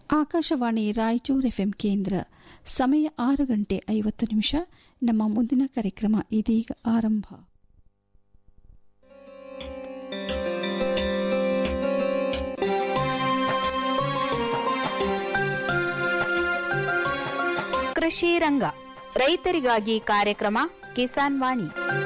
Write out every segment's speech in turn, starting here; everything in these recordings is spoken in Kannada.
ಆಕಾಶವಾಣಿ ರಾಯಚೂರು ಎಫ್ಎಂ ಕೇಂದ್ರ ಸಮಯ ಆರು ಗಂಟೆ ಐವತ್ತು ನಿಮಿಷ ನಮ್ಮ ಮುಂದಿನ ಕಾರ್ಯಕ್ರಮ ಇದೀಗ ಆರಂಭ ಕೃಷಿ ರಂಗ ರೈತರಿಗಾಗಿ ಕಾರ್ಯಕ್ರಮ ಕಿಸಾನ್ ವಾಣಿ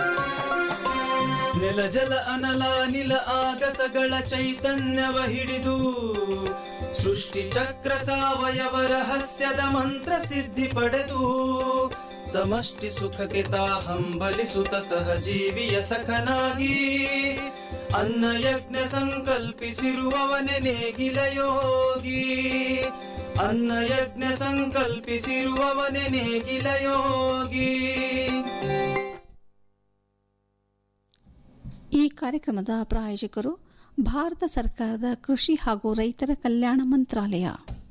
ನೆಲ ಜಲ ಅನಲ ನಿಲ ಆಗಸಗಳ ಚೈತನ್ಯವ ಹಿಡಿದು ಸೃಷ್ಟಿ ಚಕ್ರ ಸಾವಯವ ರಹಸ್ಯದ ಮಂತ್ರ ಸಿದ್ಧಿ ಪಡೆದು ಸಮಷ್ಟಿ ಸುಖಕ್ಕೆ ತಾ ಹಂಬಲಿಸುತ್ತ ಸಹಜೀವಿಯ ಸಖನಾಗಿ ಅನ್ನ ಯಜ್ಞ ಸಂಕಲ್ಪಿಸಿರುವವನೆ ನೇಗಿಲ ಯೋಗಿ ಅನ್ನ ಯಜ್ಞ ಸಂಕಲ್ಪಿಸಿರುವವನೆ ನೇಗಿಲ ಯೋಗಿ ಈ ಕಾರ್ಯಕ್ರಮದ ಪ್ರಾಯೋಜಕರು ಭಾರತ ಸರ್ಕಾರದ ಕೃಷಿ ಹಾಗೂ ರೈತರ ಕಲ್ಯಾಣ ಮಂತ್ರಾಲಯ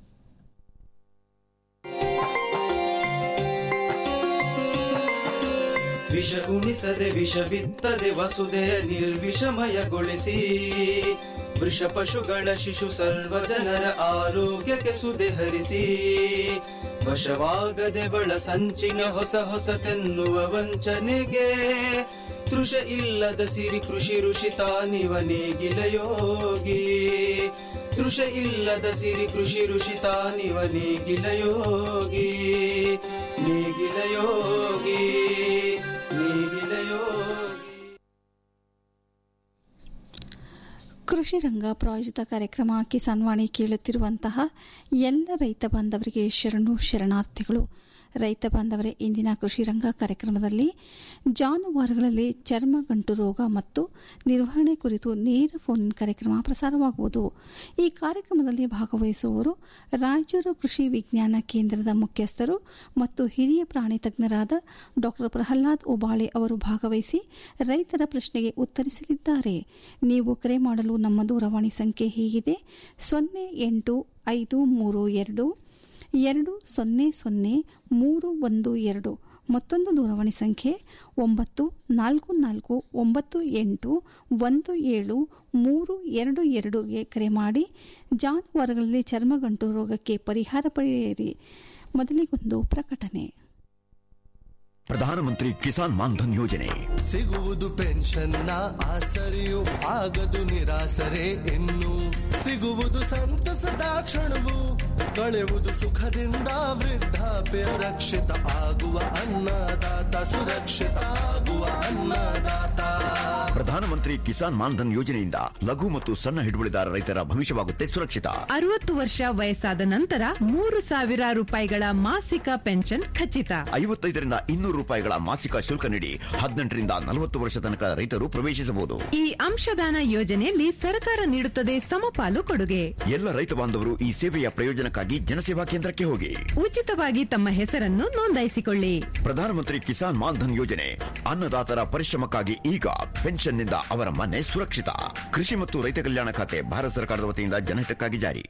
ವಿಷ ಉಣಿಸದೆ ವಿಷ ಬಿತ್ತದೆ ವಸುದೆಯ ನಿರ್ವಿಷಮಯಗೊಳಿಸಿ ವೃಷ ಪಶುಗಳ ಶಿಶು ಸರ್ವ ಜನರ ಆರೋಗ್ಯಕ್ಕೆ ಸುದೆ ಹರಿಸಿ ವಶವಾಗದೆ ಬಳ ಸಂಚಿನ ಹೊಸ ಹೊಸತೆನ್ನುವ ವಂಚನೆಗೆ ತೃಷ ಇಲ್ಲದ ಸಿರಿ ಕೃಷಿ ಋಷಿ ತಾನಿವ ನೇಗಿಲ ಯೋಗಿ ತೃಷ ಇಲ್ಲದ ಸಿರಿ ಕೃಷಿ ಋಷಿ ತಾನಿವ ನೇಗಿಲ ಯೋಗಿ ನೇಗಿಲ ಯೋಗಿ ನೇಗಿಲ ಯೋಗಿ ಕೃಷಿ ರಂಗ ಪ್ರಾಯೋಜಿತ ಕಾರ್ಯಕ್ರಮ ಕಿಸಾನ್ ವಾಣಿ ಕೇಳುತ್ತಿರುವಂತಹ ಎಲ್ಲ ರೈತ ಬಾಂಧವರಿಗೆ ಶರಣು ಶರಣಾರ್ಥಿಗಳು ರೈತ ಬಾಂಧವರೇ ಇಂದಿನ ಕೃಷಿ ರಂಗ ಕಾರ್ಯಕ್ರಮದಲ್ಲಿ ಜಾನುವಾರುಗಳಲ್ಲಿ ಚರ್ಮ ಗಂಟು ರೋಗ ಮತ್ತು ನಿರ್ವಹಣೆ ಕುರಿತು ನೇರ ಫೋನ್ ಕಾರ್ಯಕ್ರಮ ಪ್ರಸಾರವಾಗುವುದು ಈ ಕಾರ್ಯಕ್ರಮದಲ್ಲಿ ಭಾಗವಹಿಸುವವರು ರಾಯಚೂರು ಕೃಷಿ ವಿಜ್ಞಾನ ಕೇಂದ್ರದ ಮುಖ್ಯಸ್ಥರು ಮತ್ತು ಹಿರಿಯ ಪ್ರಾಣಿ ತಜ್ಞರಾದ ಡಾ ಪ್ರಹ್ಲಾದ್ ಉಬಾಳೆ ಅವರು ಭಾಗವಹಿಸಿ ರೈತರ ಪ್ರಶ್ನೆಗೆ ಉತ್ತರಿಸಲಿದ್ದಾರೆ ನೀವು ಕರೆ ಮಾಡಲು ನಮ್ಮ ದೂರವಾಣಿ ಸಂಖ್ಯೆ ಹೀಗಿದೆ ಸೊನ್ನೆ ಎಂಟು ಐದು ಮೂರು ಎರಡು ಎರಡು ಸೊನ್ನೆ ಸೊನ್ನೆ ಮೂರು ಒಂದು ಎರಡು ಮತ್ತೊಂದು ದೂರವಾಣಿ ಸಂಖ್ಯೆ ಒಂಬತ್ತು ನಾಲ್ಕು ನಾಲ್ಕು ಒಂಬತ್ತು ಎಂಟು ಒಂದು ಏಳು ಮೂರು ಎರಡು ಎರಡುಗೆ ಕರೆ ಮಾಡಿ ಜಾನುವಾರುಗಳಲ್ಲಿ ಚರ್ಮಗಂಟು ರೋಗಕ್ಕೆ ಪರಿಹಾರ ಪಡೆಯಿರಿ ಮೊದಲಿಗೊಂದು ಪ್ರಕಟಣೆ ಪ್ರಧಾನಮಂತ್ರಿ ಕಿಸಾನ್ ಮಾನ್ಧನ್ ಯೋಜನೆ ಸಿಗುವುದು ಪೆನ್ಷನ್ನ ಆಸರೆಯು ಆಗದು ನಿರಾಸರೆ ಇನ್ನು ಸಿಗುವುದು ಸಂತಸದ ಕ್ಷಣವು ಕಳೆಯುವುದು ಸುಖದಿಂದ ವೃದ್ಧಾಪ್ಯ ರಕ್ಷಿತ ಆಗುವ ಅನ್ನದಾತ ಸುರಕ್ಷಿತ ಆಗುವ ಅನ್ನದಾತ ಪ್ರಧಾನಮಂತ್ರಿ ಕಿಸಾನ್ ಮಾನ್ಧನ್ ಯೋಜನೆಯಿಂದ ಲಘು ಮತ್ತು ಸಣ್ಣ ಹಿಡುವಳಿದಾರ ರೈತರ ಭವಿಷ್ಯವಾಗುತ್ತೆ ಸುರಕ್ಷಿತ ಅರವತ್ತು ವರ್ಷ ವಯಸ್ಸಾದ ನಂತರ ಮೂರು ಸಾವಿರ ರೂಪಾಯಿಗಳ ಮಾಸಿಕ ಪೆನ್ಷನ್ ಖಚಿತ ಐವತ್ತೈದರಿಂದ ಇನ್ನೂರು ರೂಪಾಯಿಗಳ ಮಾಸಿಕ ಶುಲ್ಕ ನೀಡಿ ಹದಿನೆಂಟರಿಂದ ನಲವತ್ತು ವರ್ಷ ತನಕ ರೈತರು ಪ್ರವೇಶಿಸಬಹುದು ಈ ಅಂಶದಾನ ಯೋಜನೆಯಲ್ಲಿ ಸರ್ಕಾರ ನೀಡುತ್ತದೆ ಸಮಪಾಲು ಕೊಡುಗೆ ಎಲ್ಲ ರೈತ ಬಾಂಧವರು ಈ ಸೇವೆಯ ಪ್ರಯೋಜನಕ್ಕಾಗಿ ಜನಸೇವಾ ಕೇಂದ್ರಕ್ಕೆ ಹೋಗಿ ಉಚಿತವಾಗಿ ತಮ್ಮ ಹೆಸರನ್ನು ನೋಂದಾಯಿಸಿಕೊಳ್ಳಿ ಪ್ರಧಾನಮಂತ್ರಿ ಕಿಸಾನ್ ಮಾನ್ಧನ್ ಯೋಜನೆ ಅನ್ನದಾತರ ಪರಿಶ್ರಮಕ್ಕಾಗಿ ಈಗ ಪೆನ್ಷನ್ನಿಂದ ಅವರ ಮನೆ ಸುರಕ್ಷಿತ ಕೃಷಿ ಮತ್ತು ರೈತ ಕಲ್ಯಾಣ ಖಾತೆ ಭಾರತ ಸರ್ಕಾರದ ವತಿಯಿಂದ ಜನಹಿತಕ್ಕಾಗಿ ಜಾರಿ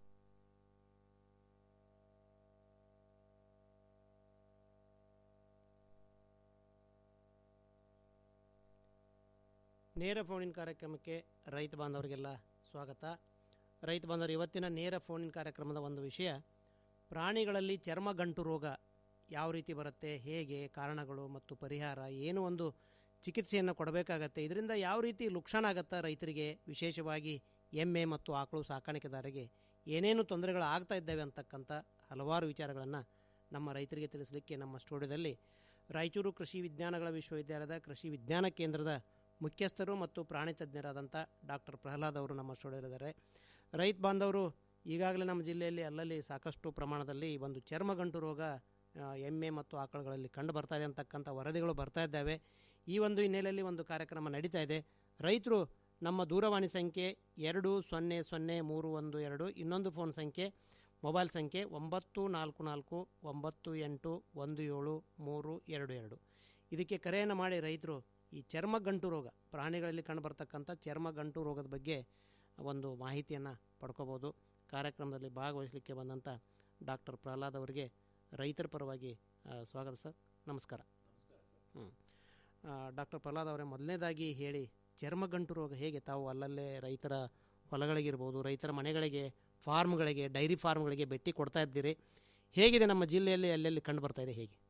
ನೇರ ಫೋನಿನ ಕಾರ್ಯಕ್ರಮಕ್ಕೆ ರೈತ ಬಾಂಧವರಿಗೆಲ್ಲ ಸ್ವಾಗತ ರೈತ ಬಾಂಧವರು ಇವತ್ತಿನ ನೇರ ಫೋನಿನ ಕಾರ್ಯಕ್ರಮದ ಒಂದು ವಿಷಯ ಪ್ರಾಣಿಗಳಲ್ಲಿ ಚರ್ಮಗಂಟು ರೋಗ ಯಾವ ರೀತಿ ಬರುತ್ತೆ ಹೇಗೆ ಕಾರಣಗಳು ಮತ್ತು ಪರಿಹಾರ ಏನು ಒಂದು ಚಿಕಿತ್ಸೆಯನ್ನು ಕೊಡಬೇಕಾಗತ್ತೆ ಇದರಿಂದ ಯಾವ ರೀತಿ ಲುಕ್ಷಾನ ಆಗತ್ತಾ ರೈತರಿಗೆ ವಿಶೇಷವಾಗಿ ಎಮ್ಮೆ ಮತ್ತು ಆಕಳು ಸಾಕಾಣಿಕೆದಾರರಿಗೆ ಏನೇನು ತೊಂದರೆಗಳು ಆಗ್ತಾ ಇದ್ದಾವೆ ಅಂತಕ್ಕಂಥ ಹಲವಾರು ವಿಚಾರಗಳನ್ನು ನಮ್ಮ ರೈತರಿಗೆ ತಿಳಿಸಲಿಕ್ಕೆ ನಮ್ಮ ಸ್ಟುಡಿಯೋದಲ್ಲಿ ರಾಯಚೂರು ಕೃಷಿ ವಿಜ್ಞಾನಗಳ ವಿಶ್ವವಿದ್ಯಾಲಯದ ಕೃಷಿ ವಿಜ್ಞಾನ ಕೇಂದ್ರದ ಮುಖ್ಯಸ್ಥರು ಮತ್ತು ಪ್ರಾಣಿ ತಜ್ಞರಾದಂಥ ಡಾಕ್ಟರ್ ಪ್ರಹ್ಲಾದ್ ಅವರು ನಮ್ಮ ಸ್ಟುಡಿಯೋದಲ್ಲಿದ್ದಾರೆ ರೈತ ಬಾಂಧವರು ಈಗಾಗಲೇ ನಮ್ಮ ಜಿಲ್ಲೆಯಲ್ಲಿ ಅಲ್ಲಲ್ಲಿ ಸಾಕಷ್ಟು ಪ್ರಮಾಣದಲ್ಲಿ ಈ ಒಂದು ಚರ್ಮಗಂಟು ರೋಗ ಆ, ಎಮ್ಮೆ ಮತ್ತು ಆಕಳುಗಳಲ್ಲಿ ಕಂಡು ಬರ್ತಾ ಇದೆ ಅಂತಕ್ಕಂಥ ವರದಿಗಳು ಬರ್ತಾ ಇದ್ದಾವೆ ಈ ಒಂದು ಹಿನ್ನೆಲೆಯಲ್ಲಿ ಒಂದು ಕಾರ್ಯಕ್ರಮ ನಡೀತಾ ಇದೆ ರೈತರು ನಮ್ಮ ದೂರವಾಣಿ ಸಂಖ್ಯೆ ಎರಡು ಸೊನ್ನೆ ಸೊನ್ನೆ ಮೂರು ಒಂದು ಎರಡು ಇನ್ನೊಂದು ಫೋನ್ ಸಂಖ್ಯೆ ಮೊಬೈಲ್ ಸಂಖ್ಯೆ ಒಂಬತ್ತು ನಾಲ್ಕು ನಾಲ್ಕು ಒಂಬತ್ತು ಎಂಟು ಒಂದು ಏಳು ಮೂರು ಎರಡು ಎರಡು ಇದಕ್ಕೆ ಕರೆಯನ್ನು ಮಾಡಿ ರೈತರು ಈ ಚರ್ಮಗಂಟು ರೋಗ ಪ್ರಾಣಿಗಳಲ್ಲಿ ಕಂಡುಬರ್ತಕ್ಕಂಥ ಚರ್ಮಗಂಟು ರೋಗದ ಬಗ್ಗೆ ಒಂದು ಮಾಹಿತಿಯನ್ನು ಪಡ್ಕೋಬೋದು ಕಾರ್ಯಕ್ರಮದಲ್ಲಿ ಭಾಗವಹಿಸಲಿಕ್ಕೆ ಬಂದಂಥ ಡಾಕ್ಟರ್ ಪ್ರಹ್ಲಾದ್ ಅವರಿಗೆ ರೈತರ ಪರವಾಗಿ ಆ, ಸ್ವಾಗತ ಸರ್ ನಮಸ್ಕಾರ ಹ್ಞೂ ಡಾಕ್ಟರ್ ಪ್ರಹ್ಲಾದ್ ಅವರೇ ಮೊದಲನೇದಾಗಿ ಹೇಳಿ ಚರ್ಮಗಂಟು ರೋಗ ಹೇಗೆ ತಾವು ಅಲ್ಲಲ್ಲೇ ರೈತರ ಹೊಲಗಳಿಗಿರ್ಬೋದು ರೈತರ ಮನೆಗಳಿಗೆ ಫಾರ್ಮ್ಗಳಿಗೆ ಡೈರಿ ಫಾರ್ಮ್ಗಳಿಗೆ ಭೇಟಿ ಕೊಡ್ತಾ ಇದ್ದೀರಿ ಹೇಗಿದೆ ನಮ್ಮ ಜಿಲ್ಲೆಯಲ್ಲಿ ಎಲ್ಲೆಲ್ಲಿ ಕಂಡು ಬರ್ತಾ ಇದೆ ಹೇಗೆ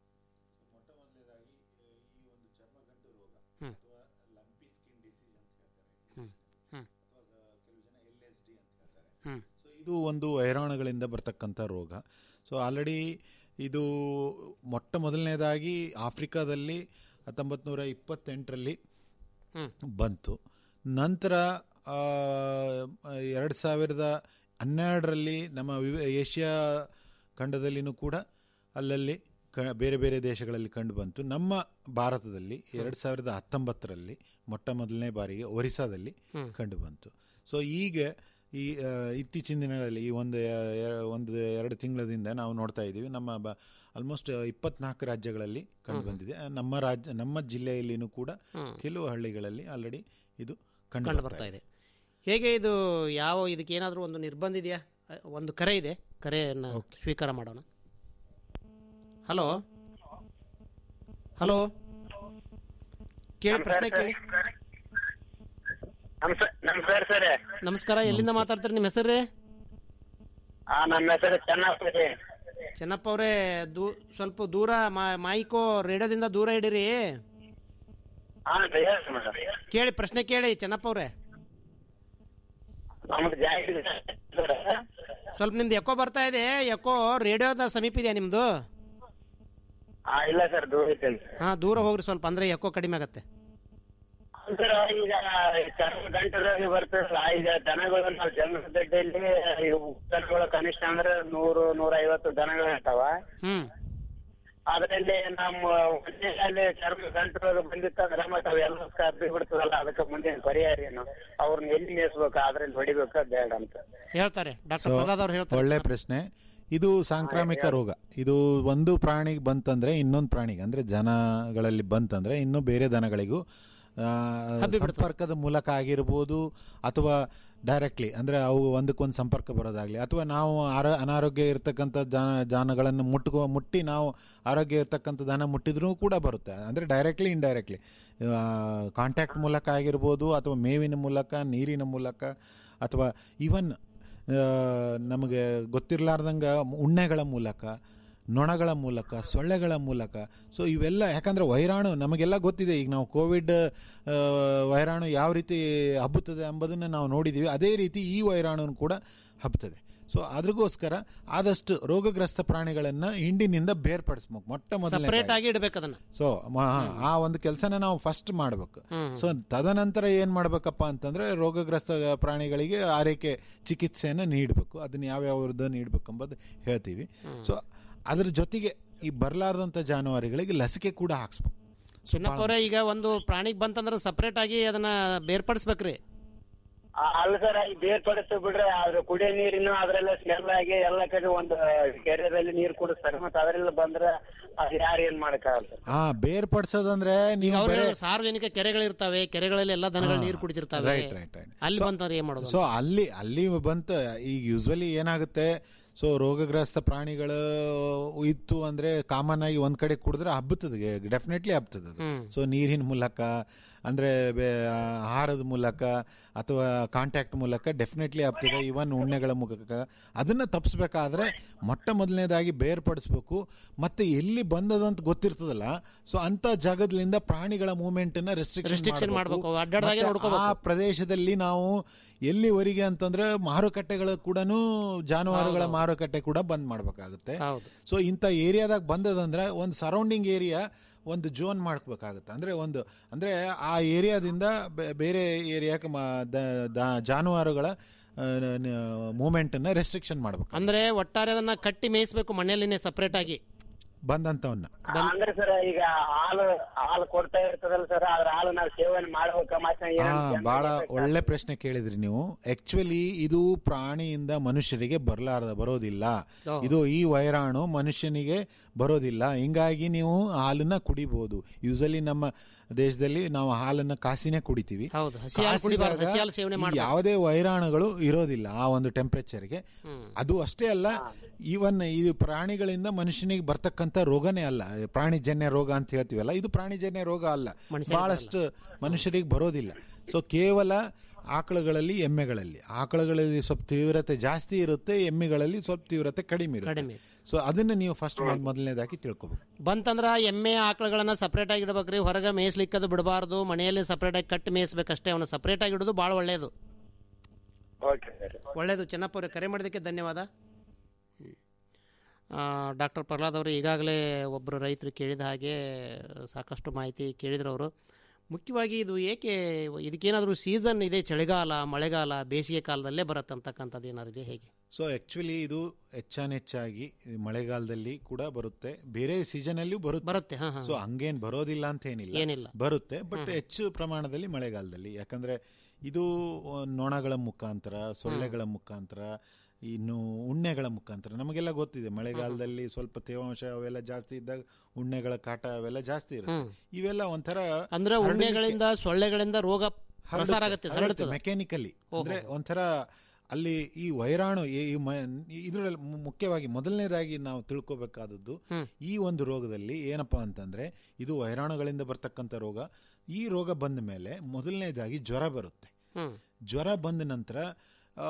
ಹ್ಮ್. ಹ್ಮ್. ಹ್ಮ್. ಹ್ಮ್. ಇದು ಒಂದು ವೈರಾಣುಗಳಿಂದ ಬರ್ತಕ್ಕಂಥ ರೋಗ ಸೊ ಆಲ್ರೆಡಿ ಇದು ಮೊಟ್ಟ ಮೊದಲನೇದಾಗಿ ಆಫ್ರಿಕಾದಲ್ಲಿ ಹತ್ತೊಂಬತ್ತು ನೂರ ಇಪ್ಪತ್ತೆಂಟರಲ್ಲಿ ಹ್ಮ್. ಬಂತು ನಂತರ ಎರಡು ಸಾವಿರದ ಹನ್ನೆರಡರಲ್ಲಿ ನಮ್ಮ ವಿವ ಏಷ್ಯಾ ಖಂಡದಲ್ಲಿನೂ ಕೂಡ ಅಲ್ಲಲ್ಲಿ ಕ ಬೇರೆ ಬೇರೆ ದೇಶಗಳಲ್ಲಿ ಕಂಡು ಬಂತು ನಮ್ಮ ಭಾರತದಲ್ಲಿ ಎರಡು ಸಾವಿರದ ಹತ್ತೊಂಬತ್ತರಲ್ಲಿ ಮೊಟ್ಟ ಮೊದಲನೇ ಬಾರಿಗೆ ಒರಿಸ್ಸಾದಲ್ಲಿ ಹ್ಮ್. ಕಂಡು ಬಂತು ಸೊ ಈಗ ಈ ಆ, ಇತ್ತೀಚಿನ ದಿನಗಳಲ್ಲಿ ಈ ಒಂದು ಎ- ಎ- ಒಂದು ಎರಡು ತಿಂಗಳದಿಂದ ನಾವು ನೋಡ್ತಾ ಇದ್ದೀವಿ ನಮ್ಮ ಬ ಆಲ್ಮೋಸ್ಟ್ ಇಪ್ಪತ್ನಾಲ್ಕು ರಾಜ್ಯಗಳಲ್ಲಿ ಕಂಡು ಬಂದಿದೆ ನಮ್ಮ ರಾಜ್ಯ ನಮ್ಮ ಜಿಲ್ಲೆಯಲ್ಲಿನೂ ಕೂಡ ಹ್ಮ್. ಕೆಲವು ಹಳ್ಳಿಗಳಲ್ಲಿ ಆಲ್ರೆಡಿ ಇದು ಕಂಡು ಕಂಡು ಬರ್ತಾ ಬರ್ತಾ ಇದೆ ಹೇಗೆ ಇದು ಯಾವ ಇದಕ್ಕೆ ಏನಾದರೂ ಒಂದು ನಿರ್ಬಂಧ ಇದೆಯಾ ಅ, ಒಂದು ಕರೆ ಇದೆ ಕರೆಯನ್ನು ಸ್ವೀಕಾರ ಮಾಡೋಣ ಹಲೋ ಹಲೋ ಕೇಳಿ ಪ್ರಶ್ನೆ ಕೇಳಿ ನಮಸ್ಕಾರ ಸರ್ ನಮಸ್ಕಾರ ಎಲ್ಲಿಂದ ಮಾತಾಡ್ತೀರಿ ನಿಮ್ಮ ಹೆಸರು ಆ ನಮ್ಮ ಹೆಸರು ಚೆನ್ನಪ್ಪ ರೀ ಚೆನ್ನಪ್ಪ ಅವರೇ ದೂ ಸ್ವಲ್ಪ ದೂರ ಮಾ- ಮಾಯಿಕೋ ರೇಡಿಯೋದಿಂದ ದೂರ ಇಡಿರಿ ಹಾಂ ರೀ ಹೇಳಿ ಮೇಡಮ್ ಕೇಳಿ ಪ್ರಶ್ನೆ ಕೇಳಿ ಚೆನ್ನಪ್ಪ ಅವರೇ ನಮ್ದು ಜಾಗ ಸರ್ ಸ್ವಲ್ಪ ನಿಮ್ದು ಎಕೋ ಬರ್ತಾ ಇದೆ ಎಕೋ ರೇಡಿಯೋದ ಸಮೀಪ ಇದೆಯಾ ನಿಮ್ದು ಆ ಇಲ್ಲ ಸರ್ ದೂರ ಐತೇನೆ ಹಾ ದೂರ ಹೋಗ್ರಿ ಸ್ವಲ್ಪ ಅಂದ್ರೆ ಎಕೋ ಕಡಿಮೆ ಆಗತ್ತೆ ಸರ್ ಈಗ ಚರ್ಮ ಗಂಟೆದಾಗ ಬರ್ತದಲ್ಲ ಈಗ ದನಗಳು ನಾವು ಜನ್ಮದಡ್ಡಿಯಲ್ಲಿ ದನಗಳು ಕನಿಷ್ಠ ಅಂದ್ರೆ ನೂರು ನೂರ ಐವತ್ತು ದನಗಳು ಇರ್ತಾವ ಹ್ಮ್ ಅದರಲ್ಲಿ ನಮ್ಮ ಅಲ್ಲಿ ಚರ್ಮ ಗಂಟು ಬಂದಿತ್ತಂದ್ರೆ ಮತ್ತೆ ಅವೆಲ್ಲ ಕಬ್ಬಿ ಬಿಡ್ತದಲ್ಲ ಅದಕ್ಕೆ ಮುಂದಿನ ಪರಿಹಾರ ಏನು ಅವ್ರನ್ನ ಎಲ್ಲಿ ಮೇಯಿಸ್ಬೇಕು ಅದ್ರಲ್ಲಿ ಹೊಡಿಬೇಕಾ ಬೇಡ ಅಂತ ಹೇಳ್ತಾರೆ ಡಾಕ್ಟರ್ So, ಪ್ರಸಾದ್ ಅವ್ರು ಹೇಳ್ತಾರೆ ಒಳ್ಳೆ ಪ್ರಶ್ನೆ ಇದು ಸಾಂಕ್ರಾಮಿಕ ರೋಗ ಇದು ಒಂದು ಪ್ರಾಣಿಗೆ ಬಂತಂದ್ರೆ ಇನ್ನೊಂದು ಪ್ರಾಣಿಗೆ ಅಂದ್ರೆ ಜನಗಳಲ್ಲಿ ಬಂತಂದ್ರೆ ಇನ್ನು ಬೇರೆ ದನಗಳಿಗೂ ಆ, ಸಂಪರ್ಕದ ಮೂಲಕ ಆಗಿರ್ಬೋದು ಅಥವಾ ಡೈರೆಕ್ಟ್ಲಿ ಅಂದ್ರೆ ಅವು ಒಂದಕ್ಕೊಂದು ಸಂಪರ್ಕ ಬರೋದಾಗ್ಲಿ ಅಥವಾ ನಾವು ಆರ ಅನಾರೋಗ್ಯ ಇರತಕ್ಕಂಥ ಜಾನ ಜಾನಗಳನ್ನು ಮುಟ್ಟುವ ಮುಟ್ಟಿ ನಾವು ಆರೋಗ್ಯ ಇರತಕ್ಕಂಥ ದನ ಮುಟ್ಟಿದ್ರೂ ಕೂಡ ಬರುತ್ತೆ ಅಂದ್ರೆ ಡೈರೆಕ್ಟ್ಲಿ ಇಂಡೈರೆಕ್ಟ್ಲಿ ಕಾಂಟ್ಯಾಕ್ಟ್ ಮೂಲಕ ಆಗಿರ್ಬೋದು ಅಥವಾ ಮೇವಿನ ಮೂಲಕ ನೀರಿನ ಮೂಲಕ ಅಥವಾ ಈವನ್ ನಮಗೆ ಗೊತ್ತಿರಲಾರ್ದಂಗ ಉಣ್ಣೆಗಳ ಮೂಲಕ ನೊಣಗಳ ಮೂಲಕ ಸೊಳ್ಳೆಗಳ ಮೂಲಕ ಸೊ ಇವೆಲ್ಲ ಯಾಕಂದರೆ ವೈರಾಣು ನಮಗೆಲ್ಲ ಗೊತ್ತಿದೆ ಈಗ ನಾವು ಕೋವಿಡ್ ಆ, ವೈರಾಣು ಯಾವ ರೀತಿ ಹಬ್ಬುತ್ತದೆ ಎಂಬುದನ್ನು ನಾವು ನೋಡಿದ್ದೀವಿ ಅದೇ ರೀತಿ ಈ ವೈರಾಣು ಕೂಡ ಹಬ್ಬುತ್ತದೆ ಸೊ ಅದ್ರಿಗೋಸ್ಕರ ಆದಷ್ಟು ರೋಗಗ್ರಸ್ತ ಪ್ರಾಣಿಗಳನ್ನು ಹಿಂಡಿನಿಂದ ಬೇರ್ಪಡಿಸ್ಬೇಕು ಮೊಟ್ಟ ಸಪರೇಟ್ ಮೊದಲ ಆಗಿ ಇಡ್ಬೇಕು ಅದನ್ನ ಸೊ ಆ ಒಂದು ಕೆಲಸನ ನಾವು ಫಸ್ಟ್ ಮಾಡಬೇಕು ಸೊ ತದನಂತರ ಏನು ಮಾಡ್ಬೇಕಪ್ಪ ಅಂತಂದ್ರೆ ರೋಗಗ್ರಸ್ತ ಪ್ರಾಣಿಗಳಿಗೆ ಆರೈಕೆ ಚಿಕಿತ್ಸೆಯನ್ನು ನೀಡಬೇಕು ಅದನ್ನ ಯಾವ್ಯಾವ್ದು ನೀಡಬೇಕು ಎಂಬುದು ಹೇಳ್ತೀವಿ ಸೊ ಅದ್ರ ಜೊತೆಗೆ ಈ ಬರಲಾರ್ದಂಥ ಜಾನುವಾರುಗಳಿಗೆ ಲಸಿಕೆ ಕೂಡ ಹಾಕ್ಸ್ಬೇಕು ಸೊ ಚಿನ್ನಪ್ಪ ಅವರೇ ಈಗ ಒಂದು ಪ್ರಾಣಿಗೆ ಬಂತಂದ್ರೆ ಸಪರೇಟ್ ಆಗಿ ಅದನ್ನ ಬೇರ್ಪಡಿಸ್ಬೇಕ್ರಿ ಆ, ಅಲ್ಲ ಸರ್ ಈಗ ಬೇರ್ಪಡಿಸ್ತು ಬಿಡ್ರೆ ಅದ್ರ ಕುಡಿಯೋ ನೀರಿನ ಅದ್ರೆಲ್ಲ ಸ್ಮೆಲ್ ಆಗಿ ಎಲ್ಲ ಕಡೆ ಒಂದು ಕೆರೆಯಲ್ಲಿ ನೀರು ಕುಡಿಸ್ತಾರೆ ಮತ್ತೆ ಅದರೆಲ್ಲ ಬಂದ್ರೆ ಅದು ಯಾರು ಏನ್ ಮಾಡಕ್ಕಾಗಲ್ಲ ಸರ್ ಹಾ ಬೇರ್ಪಡಿಸೋದಂದ್ರೆ ಈಗ ನೀವು ಅವ್ರು ಬೇರೆ ಹೇಳೋದು ಸಾರ್ವಜನಿಕ ಕೆರೆಗಳಿರ್ತಾವೆ ಕೆರೆಗಳಲ್ಲಿ ಎಲ್ಲ ದನಗಳು ನೀರು ಕುಡಿತಿರ್ತಾವೆ ರೈಟ್ ರೈಟ್ ರೈಟ್ ಅಲ್ಲಿ ಬಂತಂದ್ರೆ ಏನ್ ಮಾಡೋದು ಸೊ ಅಲ್ಲಿ ಅಲ್ಲಿ ಬಂತ ಈಗ ಯೂಸ್ವಲಿ ಏನಾಗುತ್ತೆ ಸೊ ರೋಗಗ್ರಸ್ತ ಪ್ರಾಣಿಗಳು ಇತ್ತು ಅಂದ್ರೆ ಕಾಮನ್ ಆಗಿ ಒಂದ್ ಕಡೆ ಕುಡಿದ್ರೆ ಹಬ್ಬುತ್ತದೆ ಡೆಫಿನೆಟ್ಲಿ ಹಬ್ಬುತ್ತದೆ ಅದು ಹ್ಮ್. ಸೊ ನೀರಿನ ಮೂಲಕ ಅಂದ್ರೆ ಬೆ- ಆಹಾರದ ಮೂಲಕ ಅಥವಾ ಕಾಂಟ್ಯಾಕ್ಟ್ ಮೂಲಕ ಡೆಫಿನೆಟ್ಲಿ ಹಬ್ತದೆ ಇವನ್ ಉಣ್ಣೆಗಳ ಮೂಲಕ ಅದನ್ನ ತಪ್ಪಿಸ್ಬೇಕಾದ್ರೆ ಮೊಟ್ಟ ಮೊದಲನೇದಾಗಿ ಬೇರ್ಪಡಿಸ್ಬೇಕು ಮತ್ತೆ ಎಲ್ಲಿ ಬಂದದಂತ ಗೊತ್ತಿರ್ತದಲ್ಲ ಸೊ ಅಂತ ಜಾಗದಿಂದ ಪ್ರಾಣಿಗಳ ಮೂವ್ಮೆಂಟ್ ನ Restriction ರೆಸ್ಟ್ರಿಕ್ಷನ್ ಮಾಡ್ಬೇಕು, ಅಡ್ಡಾಡ್ದಾಗೆ ನೋಡ್ಕೋಬೇಕು. ಆ ಪ್ರದೇಶದಲ್ಲಿ ನಾವು ಎಲ್ಲಿವರೆಗೆ ಅಂತಂದ್ರೆ ಮಾರುಕಟ್ಟೆಗಳು ಕೂಡ ಜಾನುವಾರುಗಳ ಮಾರುಕಟ್ಟೆ ಕೂಡ ಬಂದ್ ಮಾಡ್ಬೇಕಾಗುತ್ತೆ ಹೌದು ಸೊ ಇಂಥ ಏರಿಯಾದಾಗ ಬಂದದಂದ್ರೆ ಒಂದು ಸರೌಂಡಿಂಗ್ ಏರಿಯಾ ಒಂದು ಜೋನ್ ಮಾಡ್ಬೇಕಾಗುತ್ತೆ ಅಂದ್ರೆ ಒಂದು ಅಂದ್ರೆ ಆ ಏರಿಯಾದಿಂದ ಬೆ- ಬೇರೆ ಏರಿಯಾಕ್ಕೆ ಜಾನುವಾರುಗಳ ಮೂಮೆಂಟ್ ಅನ್ನ ರೆಸ್ಟ್ರಿಕ್ಷನ್ ಮಾಡ್ಬೇಕು ಅಂದ್ರೆ ಒಟ್ಟಾರೆ ಅದನ್ನ ಕಟ್ಟಿ ಮೇಯಿಸ್ಬೇಕು ಮನೆಯಲ್ಲಿನೇ ಸಪರೇಟ್ ಆಗಿ ಬಂದಂತವನ್ನ ಅಂದ್ರೆ ಸರ್ ಈಗ ಹಾಲು ಹಾಲು ಕೊಡ್ತಾ ಇರ್ತದಲ್ಲ ಸರ್ ಅದ್ರ ಹಾಲು ನಾವು ಸೇವನೆ ಮಾಡ್ಬೇಕ ಮತ್ತೆ ಹಾ ಏನಾದ್ರು ಬಹಳ ಒಳ್ಳೆ ಪ್ರಶ್ನೆ ಕೇಳಿದ್ರಿ ನೀವು ಆಕ್ಚುಲಿ ಇದು ಪ್ರಾಣಿಯಿಂದ ಮನುಷ್ಯರಿಗೆ ಬರಲಾರದ ಬರೋದಿಲ್ಲ ಓ. ಇದು ಈ ವೈರಾಣು ಮನುಷ್ಯನಿಗೆ ಬರೋದಿಲ್ಲ ಹಿಂಗಾಗಿ ನೀವು ಹಾಲನ್ನ ಕುಡಿಬಹುದು ಯೂಸಲಿ ನಮ್ಮ ದೇಶದಲ್ಲಿ ನಾವು ಹಾಲನ್ನ ಕಾಸಿನೇ ಕುಡಿತೀವಿ ಹೌದು ಹಸಿ ಹಾಲು ಕುಡಿಬಾರ್ದು ಕಾಸಿದಾಗ ಹಸಿ ಹಾಲು ಸೇವನೆ ಈ ಮಾಡಬಾರ್ದು ಯಾವುದೇ ವೈರಾಣುಗಳು ಇರೋದಿಲ್ಲ ಆ ಒಂದು ಟೆಂಪರೇಚರ್ಗೆ ಅದು ಅಷ್ಟೇ ಅಲ್ಲ ಈವನ್ ಇದು ಪ್ರಾಣಿಗಳಿಂದ ಮನುಷ್ಯನಿಗೆ ಬರ್ತಕ್ಕಂಥ ರೋಗನೇ ಅಲ್ಲ ಪ್ರಾಣಿಜನ್ಯ ರೋಗ ಅಂತ ಹೇಳ್ತೀವಲ್ಲ ಇದು ಪ್ರಾಣಿಜನ್ಯ ರೋಗ ಅಲ್ಲ ಮನುಷ್ಯರಿಗೆ ಬಹಳಷ್ಟು ಮನುಷ್ಯರಿಗೆ ಬರೋದಿಲ್ಲ ಸೊ ಕೇವಲ ಆಕಳುಗಳಲ್ಲಿ ಎಮ್ಮೆಗಳಲ್ಲಿ ಆಕಳುಗಳಲ್ಲಿ ಸ್ವಲ್ಪ ತೀವ್ರತೆ ಜಾಸ್ತಿ ಇರುತ್ತೆ ಎಮ್ಮೆಗಳಲ್ಲಿ ಸ್ವಲ್ಪ ತೀವ್ರತೆ ಕಡಿಮೆ ಇರುತ್ತೆ ಕಡಿಮೆ. ಸೊ ಅದನ್ನ ನೀವು ಫಸ್ಟ್ ಮೊದಲನೇದಾಗಿ ತಿಳ್ಕೊಬೇಕು ಬಂತಂದ್ರ ಎಮ್ಮೆ ಆಕಳುಗಳನ್ನ ಸಪ್ರೇಟ್ ಆಗಿ ಇಡ್ಬೇಕ್ರಿ ಹೊರಗೆ ಮೇಯ್ಸ್ಲಿಕ್ಕದು ಬಿಡಬಾರ್ದು ಮನೆಯಲ್ಲಿ ಸಪ್ರೇಟ್ ಆಗಿ ಕಟ್ಟಿ ಮೇಯಿಸ್ಬೇಕಷ್ಟೇ ಅವನ್ನ ಸಪ್ರೇಟ್ ಆಗಿ ಇಡೋದು ಭಾಳ ಒಳ್ಳೆಯದು ಓಕೆ ಸರ್ ಒಳ್ಳೆಯದು ಚೆನ್ನಪ್ಪ ಅವರೇ ಕರೆ ಮಾಡೋದಕ್ಕೆ ಧನ್ಯವಾದ ಡಾಕ್ಟರ್ ಪ್ರಹ್ಲಾದ್ ಅವರು ಈಗಾಗಲೇ ಒಬ್ಬರು ರೈತರು ಕೇಳಿದ ಹಾಗೆ ಸಾಕಷ್ಟು ಮಾಹಿತಿ ಕೇಳಿದ್ರು ಅವರು ಮುಖ್ಯವಾಗಿ ಇದು ಏಕೆ ಇದಕ್ಕೇನಾದರೂ ಸೀಸನ್ ಇದೆ ಚಳಿಗಾಲ ಮಳೆಗಾಲ ಬೇಸಿಗೆ ಕಾಲದಲ್ಲೇ ಬರುತ್ತೆ ಅಂತಕ್ಕಂಥದ್ದು ಏನಾದ್ರು ಇದೆ ಹೇಗೆ ಸೊ ಆಕ್ಚುಲಿ ಇದು ಹೆಚ್ಚಾನೆಚ್ಚಾಗಿ ಈ ಮಳೆಗಾಲದಲ್ಲಿ ಕೂಡ ಬರುತ್ತೆ ಬೇರೆ ಸೀಸನ್ ಅಲ್ಲಿಯೂ ಬರುತ್ತೆ ಬರುತ್ತೆ ಹಾ ಹಾ ಸೊ ಹಂಗೇನ್ ಬರೋದಿಲ್ಲ ಅಂತ ಏನಿಲ್ಲ ಏನಿಲ್ಲ. ಬರುತ್ತೆ ಬಟ್ ಹೆಚ್ಚು ಪ್ರಮಾಣದಲ್ಲಿ ಮಳೆಗಾಲದಲ್ಲಿ ಯಾಕಂದ್ರೆ ಇದು ಆ, ನೊಣಗಳ ಮುಖಾಂತರ ಸೊಳ್ಳೆಗಳ ಮುಖಾಂತರ ಇನ್ನು ಉಣ್ಣೆಗಳ ಮುಖಾಂತರ ನಮಗೆಲ್ಲ ಗೊತ್ತಿದೆ ಮಳೆಗಾಲದಲ್ಲಿ ಸ್ವಲ್ಪ ತೇವಾಂಶ ಅವೆಲ್ಲ ಜಾಸ್ತಿ ಇದ್ದಾಗ ಉಣ್ಣೆಗಳ ಕಾಟ ಅವೆಲ್ಲ ಜಾಸ್ತಿ ಇರುತ್ತೆ ಹ್ಮ್. ಇವೆಲ್ಲ ಒಂಥರ ಅಂದ್ರೆ ಉಣ್ಣೆಗಳಿಂದ ಸೊಳ್ಳೆಗಳಿಂದ ರೋಗ ಪ್ರಸಾರ ಆಗುತ್ತೆ ಹರಡುತ್ತದೆ ಮೆಕ್ಯಾನಿಕಲಿ ಅಂದ್ರೆ ಒಂಥರ ಅಲ್ಲಿ ಈ ವೈರಾಣು ಈ- ಈ ಮ- ಇದ್ರಲ್ಲಿ ಮು- ಮುಖ್ಯವಾಗಿ ಮೊದಲನೇದಾಗಿ ನಾವು ತಿಳ್ಕೊಬೇಕಾದದ್ದು ಈ ಒಂದು ರೋಗದಲ್ಲಿ ಏನಪ್ಪಾ ಅಂತಂದ್ರೆ ಇದು ವೈರಾಣುಗಳಿಂದ ಬರ್ತಕ್ಕಂಥ ರೋಗ ಈ ರೋಗ ಬಂದ ಮೇಲೆ ಮೊದಲನೇದಾಗಿ ಜ್ವರ ಬರುತ್ತೆ ಹ್ಮ್ ಜ್ವರ ಬಂದ ನಂತರ ಆ,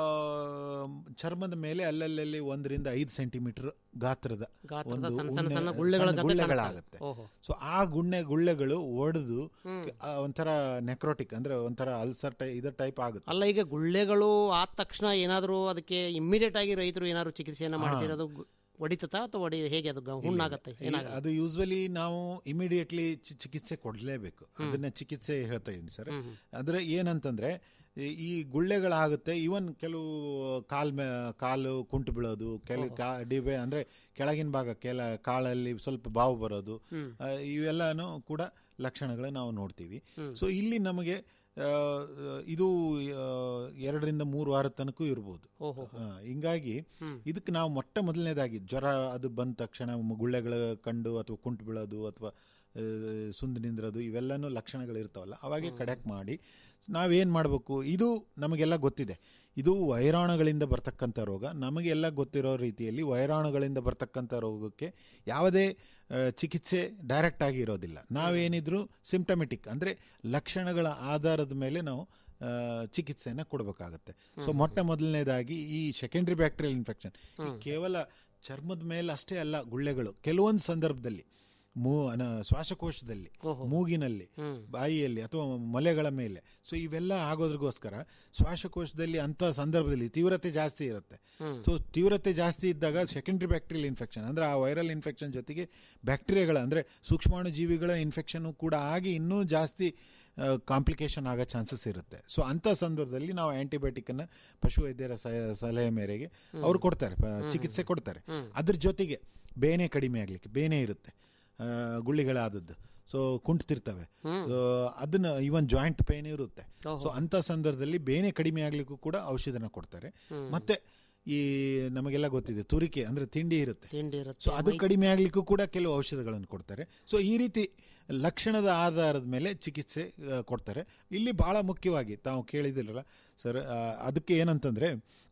ಚರ್ಮದ ಮೇಲೆ ಅಲ್ಲಲ್ಲಿ ಒಂದರಿಂದ ಐದು ಸೆಂಟಿಮೀಟರ್ ಗಾತ್ರದ ಗಾತ್ರದ ಒಂದು ಸಣ್ಣ ಸಣ್ಣ ಉಣ್ಣೆ- ಸಣ್ಣ ಗುಳ್ಳೆಗಳಂತೆ ಸಣ್ಣ ಗುಳ್ಳೆಗಳಾಗುತ್ತೆ ಕಾಣಿಸ್ತವೆ. ಓಹೋ. ಸೊ ಆ ಗುಣ್ಣೆ ಗುಳ್ಳೆಗಳು ಒಡೆದು ಒಂಥರ ನೆಕ್ರೋಟಿಕ್ ಅಂದ್ರೆ ಒಂಥರ ಅಲ್ಸರ್ ಟೈ ಇದರ ಟೈಪ್ ಆಗುತ್ತೆ ಅಲ್ಲ ಈಗ ಗುಳ್ಳೆಗಳು ಆದ ತಕ್ಷಣ ಏನಾದರೂ ಅದಕ್ಕೆ ಇಮ್ಮಿಡಿಯೇಟ್ ಆಗಿ ರೈತರು ಏನಾದ್ರು ಚಿಕಿತ್ಸೆಯನ್ನ ಮಾಡಿಸಿರೋದು ಹೊಡಿತತಾ ಅಥವಾ ಹೊಡಿ ಹೇಗೆ ಅದು ಗ- ಹುಣ್ಣಾಗತ್ತೆ ಈ- ಏನಾಗುತ್ತೆ ಅದು ಯೂಸ್ವಲಿ ನಾವು ಇಮಿಡಿಯೇಟ್ಲಿ ಚಿಕಿತ್ಸೆ ಕೊಡಲೇಬೇಕು ಅದನ್ನ ಚಿಕಿತ್ಸೆ ಹೇಳ್ತಾ ಇದ್ದೀನಿ ಸರ್ ಅಂದ್ರೆ ಏನಂತಂದ್ರೆ ಈ- ಈ ಗುಳ್ಳೆಗಳಾಗುತ್ತೆ ಇವನ್ ಕೆಲವು ಕಾಲ್ ಮೇ ಕಾಲು ಕುಂಟು ಬೀಳೋದು ಕೆಲ ಕಾ ಡಿಬೆ ಅಂದ್ರೆ ಕೆಳಗಿನ ಭಾಗ ಕೆಲ ಕಾಲಲ್ಲಿ ಸ್ವಲ್ಪ ಬಾವು ಬರೋದು ಆ, ಇವೆಲ್ಲನೂ ಕೂಡ ಲಕ್ಷಣಗಳು ನಾವು ನೋಡ್ತೀವಿ ಸೊ ಇಲ್ಲಿ ನಮಗೆ ಆ, ಇದು ಆ, ಎರಡರಿಂದ ಮೂರು ವಾರದ ತನಕ ಇರ್ಬೋದು ಓಹೋ ಆ, ಹಿಂಗಾಗಿ ಇದಕ್ಕೆ ನಾವು ಮೊಟ್ಟ ಮೊದಲನೇದಾಗಿ ಜ್ವರ ಅದು ಬಂದ ತಕ್ಷಣ ಮ- ಗುಳ್ಳೆಗಳ ಕಂಡು ಅಥವಾ ಕುಂಟು ಬೀಳೋದು ಅಥವಾ ಆ, ಸುಂದು ನಿಂದ್ರದು ಇವೆಲ್ಲನೂ ಲಕ್ಷಣಗಳು ಇರ್ತಾವಲ್ಲ ಅವಾಗೆ ಕಡೆಕ್ ಮಾಡಿ ನಾವೇನು ಮಾಡಬೇಕು ಇದು ನಮಗೆಲ್ಲ ಗೊತ್ತಿದೆ ಇದು ವೈರಾಣುಗಳಿಂದ ಬರ್ತಕ್ಕಂಥ ರೋಗ ನಮಗೆಲ್ಲ ಗೊತ್ತಿರೋ ರೀತಿಯಲ್ಲಿ ವೈರಾಣುಗಳಿಂದ ಬರ್ತಕ್ಕಂಥ ರೋಗಕ್ಕೆ ಯಾವುದೇ ಆ, ಚಿಕಿತ್ಸೆ ಡೈರೆಕ್ಟ್ ಆಗಿ ಇರೋದಿಲ್ಲ ನಾವೇನಿದ್ರು ಸಿಂಪ್ಟಮೆಟಿಕ್ ಅಂದರೆ ಲಕ್ಷಣಗಳ ಆಧಾರದ ಮೇಲೆ ನಾವು ಆ, ಚಿಕಿತ್ಸೆಯನ್ನು ಕೊಡಬೇಕಾಗತ್ತೆ ಸೊ ಮೊಟ್ಟ ಮೊದಲನೇದಾಗಿ ಈ ಸೆಕೆಂಡ್ರಿ ಬ್ಯಾಕ್ಟೀರಿಯಲ್ ಇನ್ಫೆಕ್ಷನ್ ಕೇವಲ ಚರ್ಮದ ಮೇಲೆ ಅಷ್ಟೇ ಅಲ್ಲ ಗುಳ್ಳೆಗಳು ಕೆಲವೊಂದು ಸಂದರ್ಭದಲ್ಲಿ ಮೂ ಅನ- ಶ್ವಾಸಕೋಶದಲ್ಲಿ ಮೂಗಿನಲ್ಲಿ ಬಾಯಿಯಲ್ಲಿ ಅಥವಾ ಮೊಲೆಗಳ ಮೇಲೆ ಸೊ ಇವೆಲ್ಲ ಆಗೋದ್ರಿಗೋಸ್ಕರ ಶ್ವಾಸಕೋಶದಲ್ಲಿ ಅಂತ ಸಂದರ್ಭದಲ್ಲಿ ತೀವ್ರತೆ ಜಾಸ್ತಿ ಇರುತ್ತೆ ಸೊ ತೀವ್ರತೆ ಜಾಸ್ತಿ ಇದ್ದಾಗ ಸೆಕೆಂಡ್ರಿ ಬ್ಯಾಕ್ಟೀರಿಯಲ್ ಇನ್ಫೆಕ್ಷನ್ ಅಂದ್ರೆ ಆ ವೈರಲ್ ಇನ್ಫೆಕ್ಷನ್ ಜೊತೆಗೆ ಬ್ಯಾಕ್ಟೀರಿಯಾಗಳ ಅಂದ್ರೆ ಸೂಕ್ಷ್ಮಾಣು ಜೀವಿಗಳ ಇನ್ಫೆಕ್ಷನ್ ಕೂಡ ಆಗಿ ಇನ್ನೂ ಜಾಸ್ತಿ ಕಾಂಪ್ಲಿಕೇಶನ್ ಆಗೋ ಚಾನ್ಸಸ್ ಇರುತ್ತೆ ಸೊ ಅಂಥ ಸಂದರ್ಭದಲ್ಲಿ ನಾವು ಆಂಟಿಬಯೋಟಿಕನ್ನು ಪಶುವೈದ್ಯರ ಸಹ- ಸಲಹೆ ಮೇರೆಗೆ ಅವ್ರು ಕೊಡ್ತಾರೆ ಪ- ಚಿಕಿತ್ಸೆ ಕೊಡ್ತಾರೆ ಅದ್ರ ಜೊತೆಗೆ ಬೇನೆ ಕಡಿಮೆ ಆಗಲಿಕ್ಕೆ ಬೇನೆ ಇರುತ್ತೆ ಆ, ಗುಳ್ಳಿಗಳಾದದ್ದು ಸೊ ಕುಂಟ್ತಿರ್ತವೆ ಸೊ ಅದನ್ನ ಇವನ್ ಜಾಯಿಂಟ್ ಪೇನ್ ಇರುತ್ತೆ ಸೊ ಅಂತ ಸಂದರ್ಭದಲ್ಲಿ ಬೇನೆ ಕಡಿಮೆ ಆಗ್ಲಿಕ್ಕೂ ಕೂಡ ಔಷಧನ ಕೊಡ್ತಾರೆ ಮತ್ತೆ ಈ ನಮಗೆಲ್ಲ ಗೊತ್ತಿದೆ ತುರಿಕೆ ಅಂದ್ರೆ ತಿಂಡಿ ಇರುತ್ತೆ ತಿಂಡಿ ಸೊ ಇರುತ್ತೆ ಅದು ಕಡಿಮೆ ಆಗ್ಲಿಕ್ಕೂ ಕೂಡ ಕೆಲವು ಔಷಧಗಳನ್ನು ಕೊಡ್ತಾರೆ ಸೊ ಈ ರೀತಿ ಲಕ್ಷಣದ ಆಧಾರದ ಮೇಲೆ ಚಿಕಿತ್ಸೆ ಆ, ಕೊಡ್ತಾರೆ ಇಲ್ಲಿ ಬಹಳ ಮುಖ್ಯವಾಗಿ ತಾವು ಕೇಳಿದಿರಲ್ಲ ಸರ್ ಆ, ಅದಕ್ಕೆ ಏನಂತಂದ್ರೆ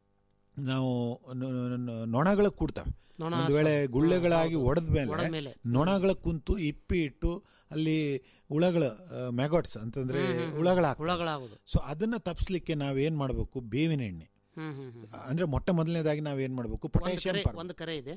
ನಾವು ನ- ನ- ನೊಣಗಳು ಕೂಡ್ತವೆ ನೊಣ ಒಂದು ವೇಳೆ ಗುಳ್ಳೆಗಳಾಗಿ ಒಡೆದ ಒಡೆದ್ಮೇಲೆ. ಮೇಲೆ ನೊಣಗಳ ಕುಂತು ಇಪ್ಪಿ ಇಟ್ಟು ಅಲ್ಲಿ ಹುಳಗಳ ಮೆಗಾಟ್ಸ್ ಅಂತಂದ್ರೆ ಹುಳಗಳ ಹುಳಗಳಾಗೋದು ಸೊ ಅದನ್ನ ತಪ್ಪಿಸ್ಲಿಕ್ಕೆ ನಾವೇನ್ ಮಾಡಬೇಕು ಬೇವಿನ ಎಣ್ಣೆ ಹ್ಮ್ ಹ್ಮ್ ಹ್ಮ್ ಅಂದ್ರೆ ಮೊಟ್ಟ ಮೊದಲನೇದಾಗಿ ನಾವೇನ್ ಮಾಡಬೇಕು ಒಂದು ಪೊಟ್ಯಾಷಿಯಂ ಕರೆ ಒಂದು ಕರೆ ಇದೆ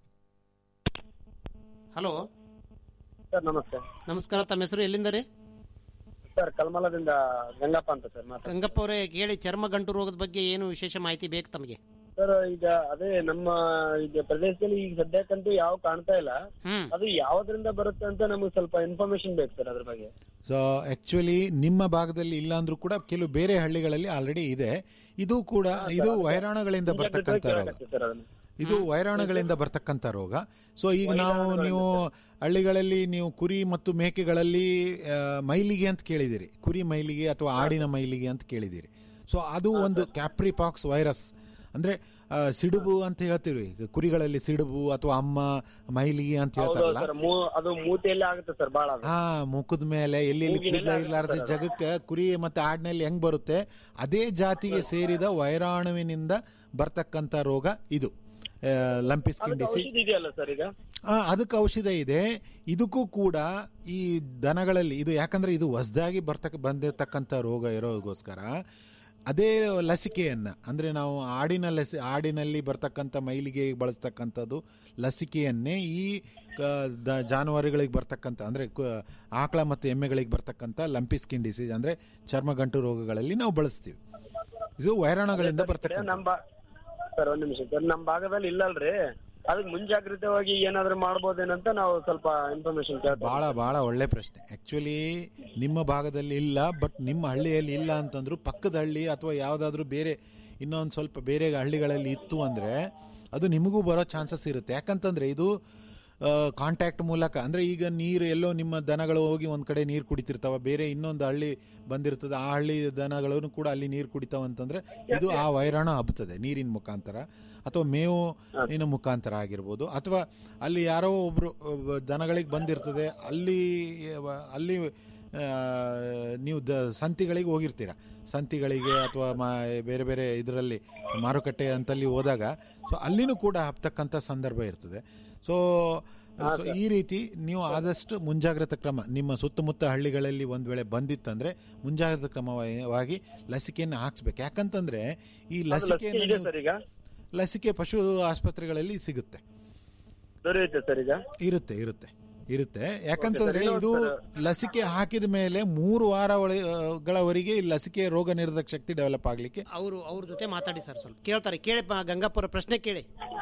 ಹಲೋ ಸರ್ ನಮಸ್ತೆ ನಮಸ್ಕಾರ ತಮ್ಮ ಹೆಸರು ಎಲ್ಲಿಂದ ರೀ ಸರ್ ಕಲ್ಮಲದಿಂದ ಗಂಗಪ್ಪ ಅಂತ ಸರ್ ಮಾತಾಡ್ತೀನಿ ರಂಗಪ್ಪ ಅವರೇ ಕೇಳಿ ಚರ್ಮ ಗಂಟು ರೋಗದ ಬಗ್ಗೆ ಏನು ವಿಶೇಷ ಮಾಹಿತಿ ಬೇಕು ತಮಗೆ ಸರ್ ಈಗ ಅದೇ ನಮ್ಮ ಈಗ ಪ್ರದೇಶದಲ್ಲಿ ಈಗ ಸದ್ಯಕ್ಕಂತೂ ಯಾವ ಕಾಣ್ತಾ ಇಲ್ಲ ಹ್ಮ್ ಅದು ಯಾವ್ದ್ರಿಂದ ಬರುತ್ತೆ ಅಂತ ನಮಗೆ ಸ್ವಲ್ಪ ಇನ್ಫಾರ್ಮೇಶನ್ ಬೇಕು ಸರ್ ಅದ್ರ ಬಗ್ಗೆ ಸೊ ಆಕ್ಚುಲಿ ನಿಮ್ಮ ಭಾಗದಲ್ಲಿ ಇಲ್ಲ ಅಂದ್ರೂ ಕೂಡ ಕೆಲವು ಬೇರೆ ಹಳ್ಳಿಗಳಲ್ಲಿ ಆಲ್ರೆಡಿ ಇದೆ ಇದು ಕೂಡ ಇದು ವೈರಾಣುಗಳಿಂದ ಬರ್ತಕ್ಕಂಥ ರೋಗ ಸರ್ ಅದನ್ನ ಇದು ವೈರಾಣುಗಳಿಂದ ಬರ್ತಕ್ಕಂಥ ರೋಗ ಸೊ ಈಗ ನಾವು ನೀವು ಹಳ್ಳಿಗಳಲ್ಲಿ ನೀವು ಕುರಿ ಮತ್ತು ಮೇಕೆಗಳಲ್ಲಿ ಆ, ಮೈಲಿಗೆ ಅಂತ ಕೇಳಿದಿರಿ ಕುರಿ ಮೈಲಿಗೆ ಅಥವಾ ಆಡಿನ ಮೈಲಿಗೆ ಅಂತ ಕೇಳಿದಿರಿ ಸೊ ಅದು ಒಂದು ಕ್ಯಾಪ್ರಿಪಾಕ್ಸ್ ವೈರಸ್ ಅಂದ್ರೆ ಆ, ಸಿಡುಬು ಅಂತ ಹೇಳ್ತೀವಿ ಈಗ ಕುರಿಗಳಲ್ಲಿ ಸಿಡುಬು ಅಥವಾ ಅಮ್ಮ ಮೈಲಿಗೆ ಅಂತ ಹೌದು ಹೇಳ್ತಾರಲ್ಲ ಸರ್ ಅದು ಮೂತಿಯಲ್ಲಿ ಆಗುತ್ತೆ ಸರ್ ಬಾಳ ಅದು ಹಾ ಮುಖದ ಮೇಲೆ ಎಲ್ಲೆಲ್ಲಿ ಮೂಗಿನೆಲ್ಲ ಕೂದಲ ಇರ್ಲಾರ್ದ ಆಗುತ್ತೆ ಅದು. ಜಗಕ್ಕೆ ಕುರಿ ಮತ್ತೆ ಆಡಿನಲ್ಲಿ ಹೆಂಗ್ ಬರುತ್ತೆ ಅದೇ ಜಾತಿಗೆ ಸೇರಿದ ವೈರಾಣುವಿನಿಂದ ಬರ್ತಕ್ಕಂಥ ರೋಗ ಇದು ಲಂಪಿ ಸ್ಕಿನ್ ಅದಕ್ಕೆ ಡಿಸೀಸ್ ಔಷಧಿ ಇದೆಯಲ್ಲ ಸರ್ ಈಗ ಅದಕ್ಕೆ ಔಷಧ ಇದೆ ಇದಕ್ಕೂ ಕೂಡ ಈ ದನಗಳಲ್ಲಿ ಇದು ಯಾಕಂದ್ರೆ ಇದು ಹೊಸದಾಗಿ ಬರ್ತಕ್ಕ ಬಂದಿರತಕ್ಕಂಥ ರೋಗ ಇರೋದಕ್ಕೋಸ್ಕರ ಅದೇ ಲಸಿಕೆಯನ್ನು ಅಂದರೆ ನಾವು ಆಡಿನ ಲಸಿ ಆಡಿನಲ್ಲಿ ಬರ್ತಕ್ಕಂಥ ಮೈಲಿಗೆ ಬಳಸ್ತಕ್ಕಂಥದ್ದು ಲಸಿಕೆಯನ್ನೇ ಈ ಕ- ದ- ಜಾನುವಾರುಗಳಿಗೆ ಬರ್ತಕ್ಕಂಥ ಅಂದರೆ ಆಕಳ ಮತ್ತು ಎಮ್ಮೆಗಳಿಗೆ ಬರ್ತಕ್ಕಂಥ ಲಂಪಿ ಸ್ಕಿನ್ ಡಿಸೀಸ್ ಅಂದರೆ ಚರ್ಮಗಂಟು ರೋಗಗಳಲ್ಲಿ ನಾವು ಬಳಸ್ತೀವಿ ಇದು ವೈರಾಣುಗಳಿಂದ ಬರ್ತಕ್ಕಂಥ ನಮ್ಮ ಬಾ- ಸರ್ ಒಂದ್ ನಿಮಿಷ ಸರ್ ನಮ್ಮ ಭಾಗದಲ್ಲಿ ಇಲ್ಲಲ್ರಿ ಅದಕ್ಕೆ ಮುಂಜಾಗ್ರತವಾಗಿ ಏನಾದ್ರು ಮಾಡ್ಬೋದೇನಂತ ನಾವು ಸ್ವಲ್ಪ ಇನ್ಫಾರ್ಮೇಶನ್ ಕೇಳ್ತೀವಿ ಭಾಳ ಭಾಳ ಒಳ್ಳೆ ಪ್ರಶ್ನೆ ಆ್ಯಕ್ಚುಲಿ ನಿಮ್ಮ ಭಾಗದಲ್ಲಿ ಇಲ್ಲ ಬಟ್ ನಿಮ್ಮ ಹಳ್ಳಿಯಲ್ಲಿ ಇಲ್ಲ ಅಂತಂದ್ರು ಪಕ್ಕದ ಹಳ್ಳಿ ಅಥವಾ ಯಾವುದಾದ್ರೂ ಬೇರೆ ಇನ್ನೊಂದು ಸ್ವಲ್ಪ ಬೇರೆ ಹಳ್ಳಿಗಳಲ್ಲಿ ಇತ್ತು ಅಂದರೆ ಅದು ನಿಮಗೂ ಬರೋ ಚಾನ್ಸಸ್ ಇರುತ್ತೆ ಯಾಕಂತಂದರೆ ಇದು ಕಾಂಟ್ಯಾಕ್ಟ್ ಮೂಲಕ ಅಂದರೆ ಈಗ ನೀರು ಎಲ್ಲೋ ನಿಮ್ಮ ದನಗಳು ಹೋಗಿ ಒಂದು ಕಡೆ ನೀರು ಕುಡಿತಿರ್ತಾವ ಬೇರೆ ಇನ್ನೊಂದು ಹಳ್ಳಿ ಬಂದಿರ್ತದೆ ಆ ಹಳ್ಳಿ ದನಗಳನ್ನು ಕೂಡ ಅಲ್ಲಿ ನೀರು ಕುಡಿತಾವ ಅಂತಂದರೆ ಇದು ಆ ವೈರಾಣು ಹಬ್ಬುತ್ತದೆ ನೀರಿನ ಮುಖಾಂತರ ಅಥವಾ ಮೇವು ಇನ ಮುಖಾಂತರ ಆಗಿರ್ಬೋದು ಅಥವಾ ಅಲ್ಲಿ ಯಾರೋ ಒಬ್ಬರು ದನಗಳಿಗೆ ಬಂದಿರ್ತದೆ ಅಲ್ಲಿ ಅಲ್ಲಿ ಆ, ನೀವು ದ ಸಂತಿಗಳಿಗೆ ಹೋಗಿರ್ತೀರ ಸಂತಿಗಳಿಗೆ ಅಥವಾ ಮಾ ಬೇರೆ ಬೇರೆ ಇದರಲ್ಲಿ ಮಾರುಕಟ್ಟೆ ಅಂತಲ್ಲಿ ಹೋದಾಗ ಸೊ ಅಲ್ಲಿನೂ ಕೂಡ ಹಬ್ತಕ್ಕಂಥ ಸಂದರ್ಭ ಇರ್ತದೆ ಸೊ ಸೊ ಈ ರೀತಿ ನೀವು ಆದಷ್ಟು ಮುಂಜಾಗ್ರತಾ ಕ್ರಮ ನಿಮ್ಮ ಸುತ್ತಮುತ್ತ ಹಳ್ಳಿಗಳಲ್ಲಿ ಒಂದು ವೇಳೆ ಬಂದಿತ್ತಂದ್ರೆ ಮುಂಜಾಗ್ರತಾ ಕ್ರಮವಾಗಿ ಲಸಿಕೆಯನ್ನು ಹಾಕ್ಸ್ಬೇಕು ಯಾಕಂತಂದ್ರೆ ಈ ಅದು ಲಸಿಕೆ ಲಸಿಕೆಯನ್ನು ಇದೆ ನೀವು- ಸರ್ ಈಗ ಲಸಿಕೆ ಪಶು ಆಸ್ಪತ್ರೆಗಳಲ್ಲಿ ಸಿಗುತ್ತೆ ದೊರೆಯುತ್ತೆ ಸರ್ ಈಗ ಇರುತ್ತೆ ಇರುತ್ತೆ ಇರುತ್ತೆ ಯಾಕಂತಂದ್ರೆ ಇನ್ನೊಂದು ಇದು ಸರ್- ಲಸಿಕೆ ಹಾಕಿದ ಮೇಲೆ ಮೂರು ವಾರಗಳವರೆಗೆ ಈ ಲಸಿಕೆ ರೋಗ ನಿರೋಧಕ ಶಕ್ತಿ ಡೆವಲಪ್ ಆಗಲಿಕ್ಕೆ ಅವರು ಅವ್ರ ಜೊತೆ ಮಾತಾಡಿ ಸರ್ ಸ್ವಲ್ಪ ಕೇಳ್ತಾರೆ ಕೇಳಿ ಪ- ಗಂಗಾಪುರ ಪ್ರಶ್ನೆ ಕೇಳಿ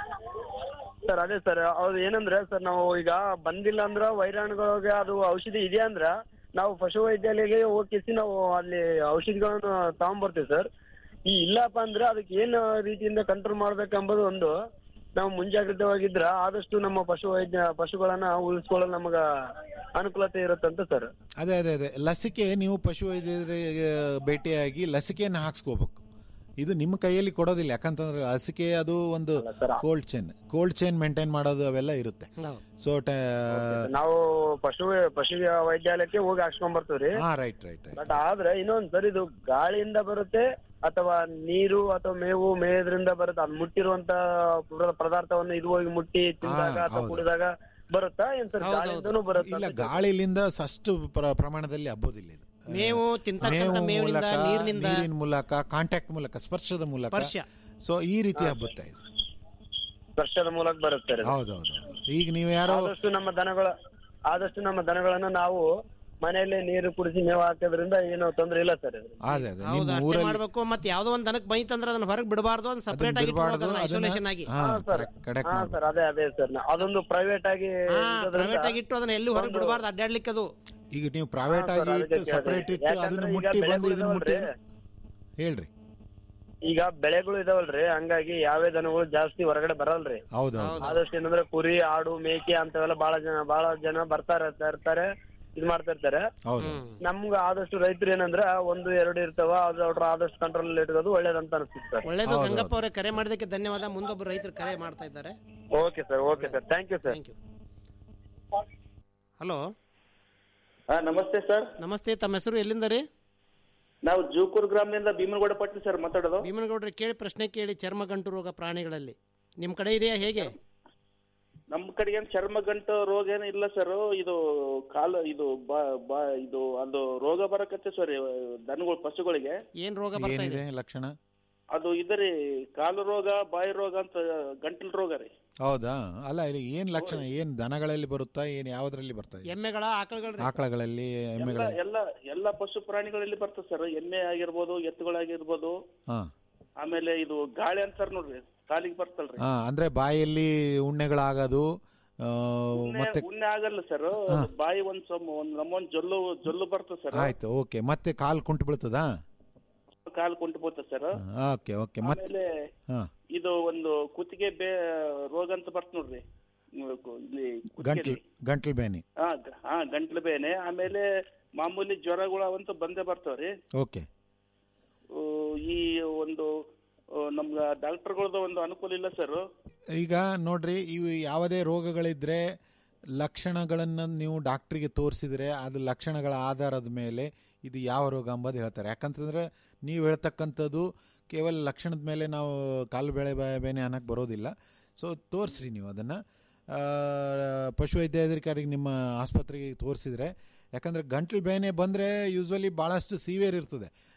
ಸರ್ ಅದೇ ಸರ್ ಅವ್ರು ಏನಂದ್ರೆ ಸರ್ ನಾವು ಈಗ ಬಂದಿಲ್ಲ ಅಂದ್ರ ವೈರಾಣುಗಳಿಗೆ ಅದು ಔಷಧಿ ಇದೆ ಅಂದ್ರ ನಾವು ಪಶು ವೈದ್ಯಾಲಯಕ್ಕೆ ಹೋಗಿಸಿ ನಾವು ಅಲ್ಲಿ ಔಷಧಿಗಳನ್ನು ತಗೊಂಡ್ಬರ್ತೀವಿ ಸರ್ ಈ ಇಲ್ಲಪ್ಪ ಅಂದ್ರೆ ಅದಕ್ಕೆ ಏನ್ ರೀತಿಯಿಂದ ಕಂಟ್ರೋಲ್ ಮಾಡ್ಬೇಕೆಂಬುದು ಒಂದು ನಾವು ಮುಂಜಾಗ್ರತವಾಗಿದ್ರ ಆದಷ್ಟು ನಮ್ಮ ಪಶು ವೈದ್ಯ ಪಶುಗಳನ್ನ ಉಳಿಸ್ಕೊಳ್ಳಲು ನಮಗ ಅನುಕೂಲತೆ ಇರುತ್ತಂತ ಸರ್ ಅದೇ ಅದೇ ಅದೇ ಲಸಿಕೆ ನೀವು ಪಶು ವೈದ್ಯರಿಗೆ ಭೇಟಿಯಾಗಿ ಲಸಿಕೆಯನ್ನು ಹಾಕ್ಸ್ಕೋಬೇಕು ಇದು ನಿಮ್ಮ ಕೈಯಲ್ಲಿ ಕೊಡೋದಿಲ್ಲ ಯಾಕಂತಂದ್ರೆ ಲಸಿಕೆ ಅದು ಒಂದು cold chain cold chain maintain ಮಾಡೋದು ಅವೆಲ್ಲ ಇರುತ್ತೆ ಸೊ ನಾವು ಪಶು ಪಶು ವೈದ್ಯಾಲಯಕ್ಕೆ ಹೋಗಿ ಹಾಕ್ಸ್ಕೊಂಡ್ ಬರ್ತೀವ್ರಿ ಹಾ ರೈಟ್ ರೈಟ್ ರೈಟ್ ಬಟ್ ಆದ್ರೆ ಇನ್ನೊಂದ್ ಸರ್ ಇದು ಗಾಳಿಯಿಂದ ಬರುತ್ತೆ ಅಥವಾ ನೀರು ಅಥವಾ ಮೇವು ಮೇಯೋದ್ರಿಂದ ಬರುತ್ತೆ ಅದು ಮುಟ್ಟಿರುವಂತ ಪ್ರ- ಪದಾರ್ಥವನ್ನು ಇದು ಹೋಗಿ ಮುಟ್ಟಿ ತಿಂದಾಗ ಅಥವಾ ಹೌದು. ಕುಡಿದಾಗ ಬರುತ್ತಾ ಏನ್ ಸರ್ ಗಾಳಿಯಿಂದನೂ ಬರುತ್ತಾ ಇಲ್ಲ ಗಾಳಿಲಿಂದ ಅಷ್ಟು ಪ್ರ- ಪ್ರಮಾಣದಲ್ಲಿ ಹಬ್ಬೋದಿಲ್ಲ ಇದು ಮೇವು ತಿಂತಕ್ಕಂಥ ಮೇವು ಮೇವಿನಿಂದ ಮೂಲಕ ನೀರಿನಿಂದ ನೀರಿನ ಮೂಲಕ ಕಾಂಟ್ಯಾಕ್ಟ್ ಮೂಲಕ ಸ್ಪರ್ಶದ ಮೂಲಕ ಸ್ಪರ್ಶ. ಸೊ ಈ ರೀತಿ ಹಬ್ಬುತ್ತೆ ಇದು ಸ್ಪರ್ಶದ ಮೂಲಕ ಬರುತ್ತೆ ಸರ್ ಇದು. ಹೌದೌದು ಈಗ ನೀವು ಯಾರೋ ಆದಷ್ಟು ನಮ್ಮ ದನಗಳ ಆದಷ್ಟು ನಮ್ಮ ದನಗಳನ್ನ ನಾವು ಮನೆಯಲ್ಲೇ ನೀರು ಕುಡಿಸಿ ಮೇವು ಹಾಕೋದ್ರಿಂದ ಏನು ತೊಂದ್ರೆ ಇಲ್ಲ ಸರ್ ಇದು ಅದೇ ಅದೇ ಹೌದು ನಿಮ್ಮ ಅಷ್ಟೇ ಊರಲ್ಲಿ ಮಾಡ್ಬೇಕು ಮತ್ತೆ ಯಾವ್ದೋ ಒಂದ್ ದನಕ್ ಬೈತಂದ್ರೆ ಅದನ್ನ ಹೊರಗೆ ಬಿಡಬಾರ್ದು ಅದನ್ನ ಸಪರೇಟ್ ಆಗಿ ಬಿಡ್ಬಾರ್ದು, ಐಸೋಲೇಷನ್ ಆಗಿ ಹಾ, ಹಾ, ಸರ್. correct ಹಾ ಸರ್ ಅದೇ ಅದೇ ಸರ್ ಅದೊಂದು ಪ್ರೈವೇಟ್ ಆಗಿ ಇರೋದ್ರಿಂದ ಪ್ರೈವೇಟ್ ಆಗಿ ಇಟ್ಟು ಅದನ್ನ ಎಲ್ಲೂ ಹೊರಗೆ ಒಂದು- ಬಿಡಬಾರ್ದು ಅಡ್ಡಾಡ್ಲಿಕ್ಕೆ ಅದು ಈಗ ನೀವು ಪ್ರೈವೇಟ್ ಹಾ, ಆಗಿ ಸರ್, ಇಟ್ಟು ಅದಕ್ಕೆ ಸಪರೇಟ್ ಕೇಳಿದೆ. ಇಟ್ಟು ಯಾಕಂದ್ರೆ ಅದನ್ನ ಈಗ ಮುಟ್ಟಿ ಬಂದು ಬೆಳೆಗಳು ಇದನ್ನ ಮುಟ್ಟಿ ಇದಾವಲ್ರಿ? ಹೇಳ್ರಿ ಈಗ ಬೆಳೆಗಳು ಇದಾವಲ್ರಿ ಹಂಗಾಗಿ ಯಾವೇ ದನಗಳು ಜಾಸ್ತಿ ಹೊರಗಡೆ ಬರಲ್ರಿ ಹೌದೌದು ಆದಷ್ಟು ಏನಂದ್ರೆ ಕುರಿ ಆಡು ಮೇಕೆ ಅಂತವೆಲ್ಲ ಬಹಳ ಜನ ಬಹಳ ಜನ ಬರ್ತಾರೆ ಇರ್ತಾರೆ ಇದ್ ಮಾಡ್ತಾ ಇರ್ತಾರೆ ಹೌದು ನಮ್ಗ ಆದಷ್ಟು ರೈತರು ಏನಂದ್ರ ಒಂದು ಎರಡು ಇರ್ತಾವ ಅದ್ರ ಅವ್ರ ಆದಷ್ಟು ಕಂಟ್ರೋಲ್ ಇಟ್ಕೋದು ಒಳ್ಳೇದಂತ ಅನಿಸುತ್ತೆ ಸರ್ ಒಳ್ಳೇದು ಹೌದು, ಗಂಗಪ್ಪ ಅವರೇ ಕರೆ ಮಾಡಿದಕ್ಕೆ ಧನ್ಯವಾದ ಮುಂದೊಬ್ಬರು ರೈತರು ಕರೆ ಮಾಡ್ತಾ ಇದ್ದಾರೆ okay sir okay sir thank you sir thank you hello ಹಾ ನಮಸ್ತೆ ಸರ್ ನಮಸ್ತೆ ತಮ್ಮ ಹೆಸರು ಎಲ್ಲಿಂದ ರೀ ನಾವು ಜೂಕೂರ್ ಗ್ರಾಮದಿಂದ ಭೀಮನಗೌಡ ಪಟ್ಟಿ ಸರ್ ಮಾತಾಡೋದು ಭೀಮನಗೌಡ್ರೆ ಕೇಳಿ ಪ್ರಶ್ನೆ ಕೇಳಿ ಚರ್ಮಗಂಟು ರೋಗ ಪ್ರಾಣಿಗಳಲ್ಲಿ ನಿಮ್ ಕಡೆ ಇದೆಯಾ ಹೇಗೆ ನಮ್ಮ ಕಡೆ ಏನ್ ಚರ್ಮಗಂಟು ರೋಗ ಏನು ಇಲ್ಲ ಸರ್ ಇದು ಕಾಲು ಇದು ಬಾ ಬಾ ಇದು ಅದು ರೋಗ ಬರಕತ್ತೆ ಸರ್ ದನಗಳು ಪಶುಗಳಿಗೆ ಏನ್ ರೋಗ ಬರ್ತಾ ಇದೆ ಏನಿದೆ ಲಕ್ಷಣ ಅದು ಇದರಿ ಕಾಲು ರೋಗ ಬಾಯಿ ರೋಗ ಅಂತ ಗಂಟಲು ರೋಗ ರೀ ಹೌದಾ ಅಲ್ಲ ಇಲ್ಲಿ ಏನ್ ಲಕ್ಷಣ ಏನ್ ದನಗಳಲ್ಲಿ ಬರುತ್ತಾ ಏನ್ ಯಾವ್ದ್ರಲ್ಲಿ ಬರ್ತಾ ಇದೆ ಎಮ್ಮೆಗಳ ಆಕಳುಗಳ ಆಕಳಗಳಲ್ಲಿ ಎಲ್ಲ ಎಮ್ಮೆಗಳಲ್ಲಿ ಎಲ್ಲ ಎಲ್ಲ ಪಶು ಪ್ರಾಣಿಗಳಲ್ಲಿ ಬರ್ತದೆ ಸರ್ ಎಮ್ಮೆ ಆಗಿರ್ಬೋದು ಎತ್ತುಗಳಾಗಿರ್ಬೋದು ಹಾ ಆಮೇಲೆ ಇದು ಗಾಳಿ ಅಂತಾರ ನೋಡ್ರಿ ಕಾಲಿಗೆ ಬರ್ತಲ್ರಿ ಹಾ ಅಂದ್ರೆ ಬಾಯಲ್ಲಿ ಉಣ್ಣೆಗಳಾಗೋದು ಆ, ಉಣ್ಣೆ ಮತ್ತೆ ಉಣ್ಣೆ ಆಗಲ್ಲ ಸರ್ ಬಾಯಿ ಒಂದ್ ಸಮ ಒಂದ್ ನಮ್ಮೊಂದ್ ಜೊಲ್ಲು ಜೊಲ್ಲು ಬರ್ತದೆ ಸರ್ ಆಯ್ತು ಓಕೆ ಮತ್ತೆ ಕಾಲ್ ಕುಂಟು ಬೀಳ್ತದಾ ಕಾಲು ಕುಂಟು ಹೋಗ್ತದೆ ಸರ್ ಓಕೆ ಓಕೆ ಮತ್ತೆ ಆಮೇಲೆ ಹಾ ಇದು ಒಂದು ಕುತ್ತಿಗೆ ಬೇ ರೋಗ ಅಂತ ಬರ್ತ ನೋಡ್ರಿ ಹ್ಮ್, ಕು- ಇಲ್ಲಿ ಗಂಟ್ಲು ಕುತ್ತಿಗೆಲಿ. ಗಂಟ್ಲು ಬೇನೆ ಹಾ ಗ- ಹಾ ಗಂಟ್ಲು ಬೇನೆ ಆಮೇಲೆ ಮಾಮೂಲಿ ಜ್ವರಗಳು ಅವಂತೂ ಬಂದೇ ಬರ್ತಾವ್ರಿ ಓಕೆ ಆ, ಈ ಒಂದು ಆ, ನಮ್ಗ ಡಾಕ್ಟರ್ಗಳದ್ದು ಒಂದು ಅನುಕೂಲ ಇಲ್ಲ ಸರ್ ಈಗ ನೋಡ್ರಿ ಇವು ಯಾವುದೇ ರೋಗಗಳಿದ್ರೆ ಲಕ್ಷಣಗಳನ್ನು ನೀವು ಡಾಕ್ಟ್ರಿಗೆ ತೋರಿಸಿದ್ರೆ ಅದು ಲಕ್ಷಣಗಳ ಆಧಾರದ ಮೇಲೆ ಇದು ಯಾವ ರೋಗ ಅಂಬೋದು ಹೇಳ್ತಾರೆ ಯಾಕಂತಂದ್ರೆ ನೀವು ಹೇಳ್ತಕ್ಕಂಥದ್ದು ಕೇವಲ ಲಕ್ಷಣದ ಮೇಲೆ ನಾವು ಕಾಲು ಬೆಳೆ ಬೆ- ಬೇನೆ ಅನ್ನಕ್ಕೆ ಬರೋದಿಲ್ಲ ಸೊ ತೋರಿಸ್ರಿ ನೀವು ಅದನ್ನು ಪಶುವೈದ್ಯಾಧಿಕಾರಿಗೆ ನಿಮ್ಮ ಆಸ್ಪತ್ರೆಗೆ ತೋರಿಸಿದ್ರೆ ಯಾಕಂದರೆ ಗಂಟ್ಲು ಬೇನೆ ಬಂದರೆ ಯೂಶ್ವಲಿ ಭಾಳಷ್ಟು ಸಿವಿಯರ್ ಇರ್ತದೆ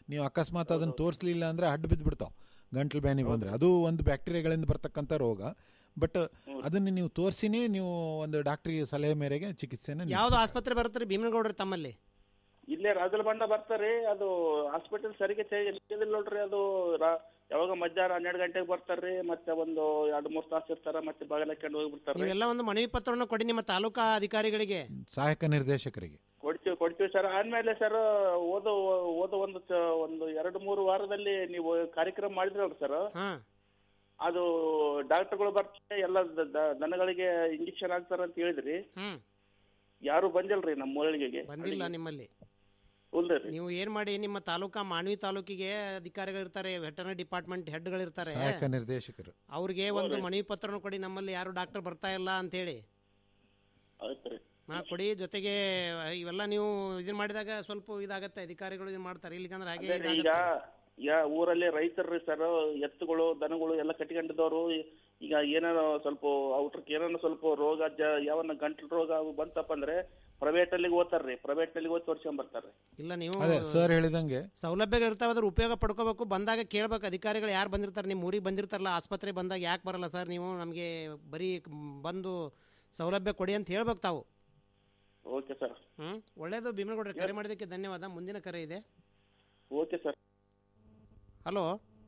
ನೀವು ಅಕಸ್ಮಾತ್ ಅದನ್ನು ತೋರಿಸ್ಲಿಲ್ಲ ಅಂದರೆ ಅಡ್ಡ ಬಿದ್ದುಬಿಡ್ತಾವೆ ಗಂಟ್ಲು ಬ್ಯಾನಿ ಬಂದರೆ ಅದು ಒಂದು ಬ್ಯಾಕ್ಟೀರಿಯಾಗಳಿಂದ ಬರ್ತಕ್ಕಂಥ ರೋಗ ಬಟ್ ಅದನ್ನು ನೀವು ತೋರಿಸಿನೇ ನೀವು ಒಂದು ಡಾಕ್ಟ್ರಿಗೆ ಸಲಹೆ ಮೇರೆಗೆ ಚಿಕಿತ್ಸೆನ ಯಾವ್ದು ಆಸ್ಪತ್ರೆ ಬರುತ್ತೆ ರೀ ಭೀಮನಗೌಡ್ರಿ ತಮ್ಮಲ್ಲಿ ಇಲ್ಲೇ ರಾಜಲ ಬಂಡ ಬರ್ತಾರೆ ಅದು ಹಾಸ್ಪಿಟಲ್ ಸರಿಗೆ ಸಿಗೋದಿಲ್ಲ ನೋಡ್ರಿ ಅದು ರಾ- ಯಾವಾಗ ಮಧ್ಯಾಹ್ನ ಹನ್ನೆರಡು ಗಂಟೆಗೆ ಬರ್ತಾರ್ರಿ ಮತ್ತೆ ಒಂದು ಎರಡು ಮೂರು ತಾಸು ಇರ್ತಾರ ಮತ್ತೆ ಬಾಗಿಲು ಹಾಕೊಂಡು ಹೋಗ್ಬಿಡ್ತಾರ್ರಿ ನೀವೆಲ್ಲ ಒಂದು ಮನವಿ ಪತ್ರವನ್ನು ಕೊಡಿ ನಿಮ್ಮ ತಾಲೂಕಾ ಅಧಿಕಾರಿಗಳಿಗೆ ಸಹಾಯಕ ನಿರ್ದೇಶಕರಿಗೆ ಕೊಡ್ತೀವಿ ಕೊಡ್ತೀವಿ ಸರ್ ಆದ್ಮೇಲೆ ಸರ್ ಓದೋ ಓದೋ ಒಂದು ಚ- ಒಂದು ಎರಡು ಮೂರು ವಾರದಲ್ಲಿ ನೀವು ಕಾರ್ಯಕ್ರಮ ಮಾಡಿದ್ರಲ್ರಿ ಸರ್ ಅದು ಡಾಕ್ಟರ್ಗಳು ಬರ್ತಾರೆ ಎಲ್ಲ ದ- ದ- ದನಗಳಿಗೆ ಇಂಜೆಕ್ಷನ್ ಹಾಕ್ತಾರ ಅಂತ ಹೇಳಿದ್ರಿ ಹ್ಮ್ ಯಾರು ಬಂದಿಲ್ರಿ ನಮ್ಮ ಮೂಲಿಗೆಗೆ ಬಂದಿಲ್ಲ ನಿಮ್ಮಲ್ಲಿ ಹೌದ್ರಿ ನೀವು ಏನ್ ಮಾಡಿ ನಿಮ್ಮ ತಾಲೂಕಾ ಮಾನ್ವಿ ತಾಲೂಕಿಗೆ ಅಧಿಕಾರಿಗಳು ಇರ್ತಾರೆ ವೆಟರ್ನರಿ ಡಿಪಾರ್ಟ್ಮೆಂಟ್ ಹೆಡ್ಗಳು ಇರ್ತಾರೆ ಸಹಾಯಕ ನಿರ್ದೇಶಕರು ಅವ್ರಿಗೆ ಒಂದು ಮನವಿ ಪತ್ರನ ಕೊಡಿ ನಮ್ಮಲ್ಲಿ ಯಾರು ಡಾಕ್ಟರ್ ಬರ್ತಾ ಇಲ್ಲ ಅಂತ ಹೇಳಿ ಆಯ್ತ್ರಿ ಹಾ ಕೊಡಿ ಜೊತೆಗೆ ಇವೆಲ್ಲ ನೀವು ಇದನ್ನ ಮಾಡಿದಾಗ ಸ್ವಲ್ಪ ಇದಾಗತ್ತೆ ಅಧಿಕಾರಿಗಳು ಇದನ್ನ ಮಾಡ್ತಾರೆ ಇಲ್ಲಿಗಂದ್ರೆ ಹಾಗೆ ಅದೇ ಈಗ ಇದಾಗತ್ತೆ. ಈಗ ಊರಲ್ಲಿ ರೈತರ್ರಿ ಸರ್ ಎತ್ತುಗಳು ದನಗಳು ಎಲ್ಲ ಕಟ್ಕೊಂಡಿದ್ದವರು ಈಗ ಏನಾರ ಸ್ವಲ್ಪ ಔಟ್ರಕ್ಕೆ ಏನಾರ ಸ್ವಲ್ಪ ರೋಗ ಜ ಯಾವನ್ನ ಗಂಟ್ಲು ರೋಗ ಅವು ಬಂತಪ್ಪ ಅಂದ್ರೆ ಪ್ರೈವೇಟ್ ಅಲ್ಲಿ ಓದ್ತಾರ್ರಿ ಪ್ರೈವೇಟ್ ನಲ್ಲಿ ಓದಿ ತೋರ್ಸ್ಕೊಂಡ್ ಬರ್ತಾರ್ರಿ ಇಲ್ಲ ನೀವು ಅದೇ ಸರ್ ಹೇಳಿದಂಗೆ ಸೌಲಭ್ಯಗಳು ಇರ್ತಾವ ಅದ್ರ ಉಪಯೋಗ ಪಡ್ಕೋಬೇಕು ಬಂದಾಗ ಕೇಳ್ಬೇಕು ಅಧಿಕಾರಿಗಳು ಯಾರು ಬಂದಿರ್ತಾರೆ ನಿಮ್ಮ ಊರಿಗೆ ಬಂದಿರ್ತಾರಲ್ಲ ಆಸ್ಪತ್ರೆ ಬಂದಾಗ ಯಾಕೆ ಬರಲ್ಲ ಸರ್ ನೀವು ನಮಗೆ ಬರೀ ಮ್, ಬಂದು ಸೌಲಭ್ಯ ಕೊಡಿ ಅಂತ ಹೇಳ್ಬೇಕು ತಾವು ಓಕೆ ಸರ್ ಹ್ಮ್ ಒಳ್ಳೇದು ಭೀಮನಗೌಡ್ರೆ ಕರೆ ಮಾಡಿದ್ದಕ್ಕೆ ಧನ್ಯವಾದ ಮುಂದಿನ ಕರೆ ಇದೆ ಓಕೆ ಸರ್ ಹಲೋ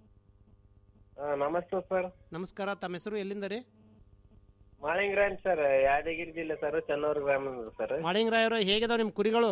ನಮಸ್ತೆ ಸರ್ ನಮಸ್ಕಾರ ತಮ್ಮ ಹೆಸರು ಎಲ್ಲಿಂದ ರೀ ಮಾಳಿಂಗ್ರಾಯನ್ ಸರ್ ಯಾದಗಿರಿ ಜಿಲ್ಲೆ ಸರ್ ಚನ್ನೂರು ಗ್ರಾಮದ ಸರ್ ಮಾಳಿಂಗರಾಯರು ಹೇಗಿದಾವ ನಿಮ್ಮ ಕುರಿಗಳು